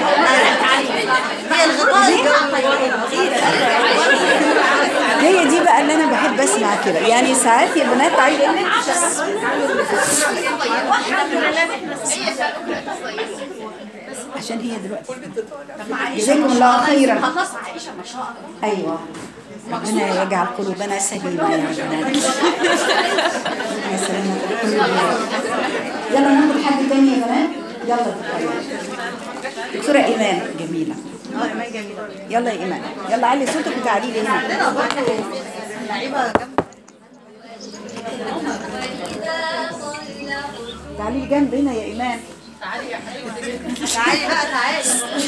هي الغطاء الجوي هي دي بقى اللي انا بحب اسمع كده يعني ساعات يا بنات عايزه عشان هي دلوقتي جزاكم الله خيرا خلصت عائشه ما شاء الله ايوه ربنا يجعل قلوبنا سليمه يا بنات يا سلامة قلوبنا. يلا ناخد حد تاني يا بنات يلا دكتورة. دكتورة إيمان جميلة يلا يا إيمان يلا علي صوتك وتعالي لي هنا لعيبه جنب تعالي جنب هنا يا إيمان تعالي بقى تعالي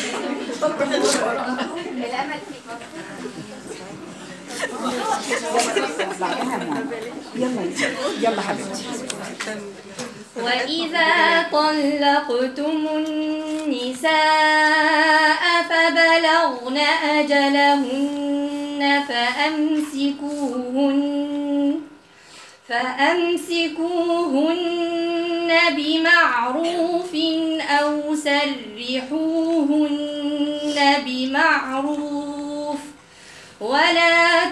بعدها ماما. يلا يلا حبيبتي وإذا طلقتم النساء فبلغن أجلهن فأمسكوهن فأمسكوهن بمعروف أو سرحوهن بمعروف ولا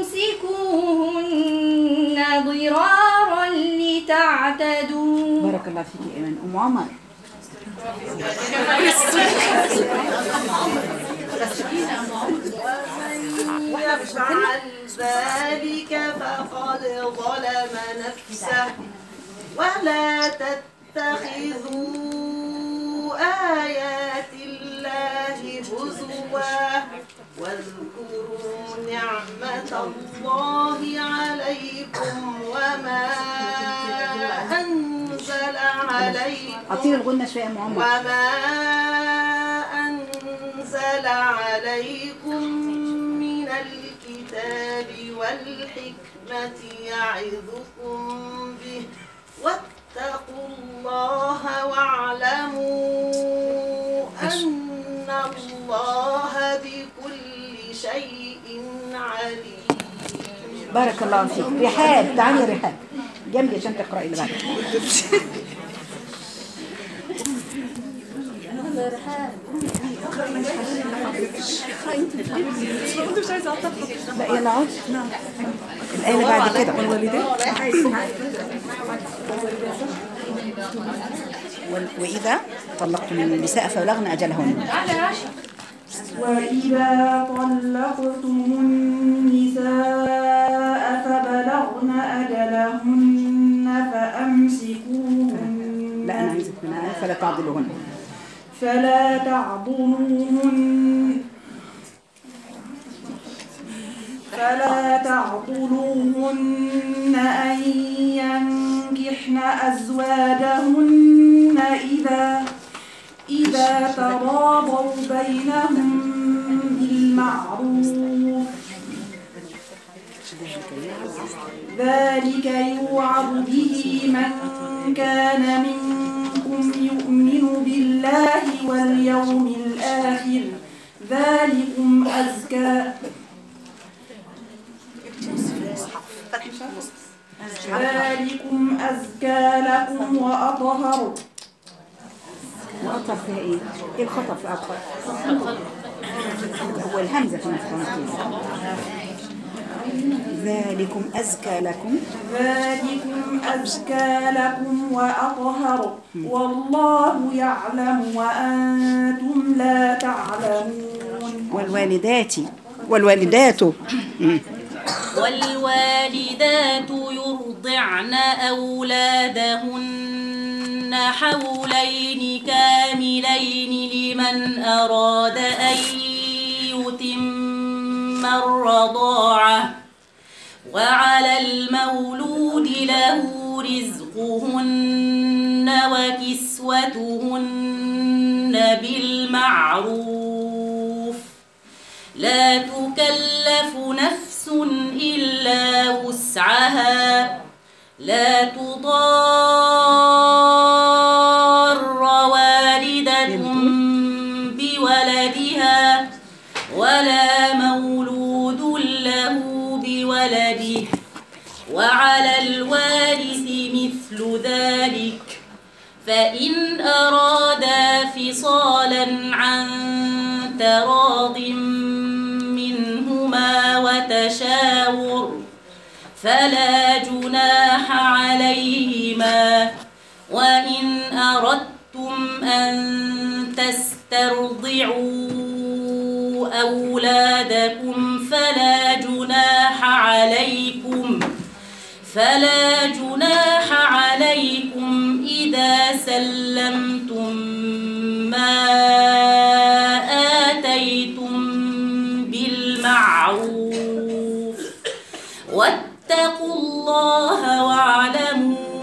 تمسكوهن ضرارا لتعتدوا بارك الله فيك يا إيمان أم عمر يفعل ذلك فقد ظلم نفسه ولا تتخذوا آيات الله هزوا واذكروا نعمة الله عليكم وما أنزل عليكم أطير الغنة شوية يا أم عمر وما أنزل عليكم من الكتاب والحكمة يعظكم به واتقوا الله واعلموا أن الله بكل شيء عليم بارك الله فيك رحاب تعالي يا رحاب جنبي عشان تقرأي اللي بعد لا يلا عود الآية اللي بعد كده وال- وإذا طلقتم النساء فبلغن أجلهن وإذا طلقتم النساء فبلغن أجلهن فأمسكوهن لا أنا عايزك من الآية فلا تعضلوهن فلا تعضلوهن فلا تعضلوهن أن ينكحن أزواجهن إذا إذا تراضوا بينهم بالمعروف ذلك يوعظ به من كان منكم يؤمن بالله واليوم الآخر ذلكم أزكى ذلكم أزكى لكم وأطهر وأطهر فيها إيه؟ إيه الخطأ في أطهر؟ هو الهمزة في المفهوم ذلكم أزكى لكم ذلكم أزكى لكم وأطهر والله يعلم وأنتم لا تعلمون والوالدات والوالدات مم. والوالدات يرضعن أولادهن حولين كاملين لمن أراد أن يتم الرضاعة وعلى المولود له رزقهن وكسوتهن بالمعروف لا تكلف نفس إلا وسعها لا تضار والدة بولدها ولا مولود له بولده وعلى الوارث مثل ذلك فإن أرادا فصالا عن تراض منهما وتشاور فلا جناح عليهما وإن أردتم أن تسترضعوا أولادكم فلا جناح عليكم فلا جناح عليكم إذا سلمتم ما آتيتم بالمعروف واتقوا الله واعلموا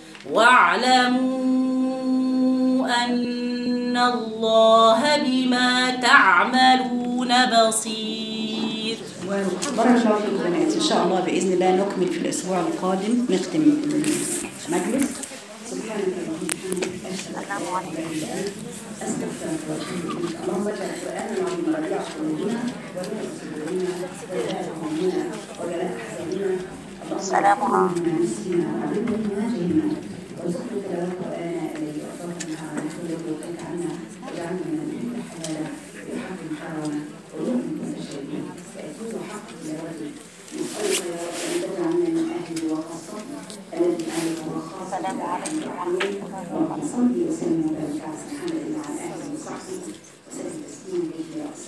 واعلموا أن الله بما تعملون بصير بارك الله فيكم بنات ان شاء الله باذن الله نكمل في الاسبوع القادم نختم المجلس سبحانك اللهم وبحمدك اشهد ان لا اله الا انت استغفرك واتوب اليك اللهم اجعل القران العظيم ربيع قلوبنا ونور صدورنا وجلاء همنا وجلاء احزاننا السلام عليكم نسينا وعلمنا ما جهلنا وارزقنا تلاوته اناء الليل واطرافنا على كل وكلك عنا واجعلنا من الحب حلالا ويحكم حرما ويؤمن كل شيء فيكون حق يا ربي نسألك يا رب أن تجعلنا من أهل وخاصته الذي أهله وخاصته السلام عليكم ورحمة الله وبركاته صلي وسلم وبارك على محمد وعلى آله وصحبه وسلم تسليما كثيرا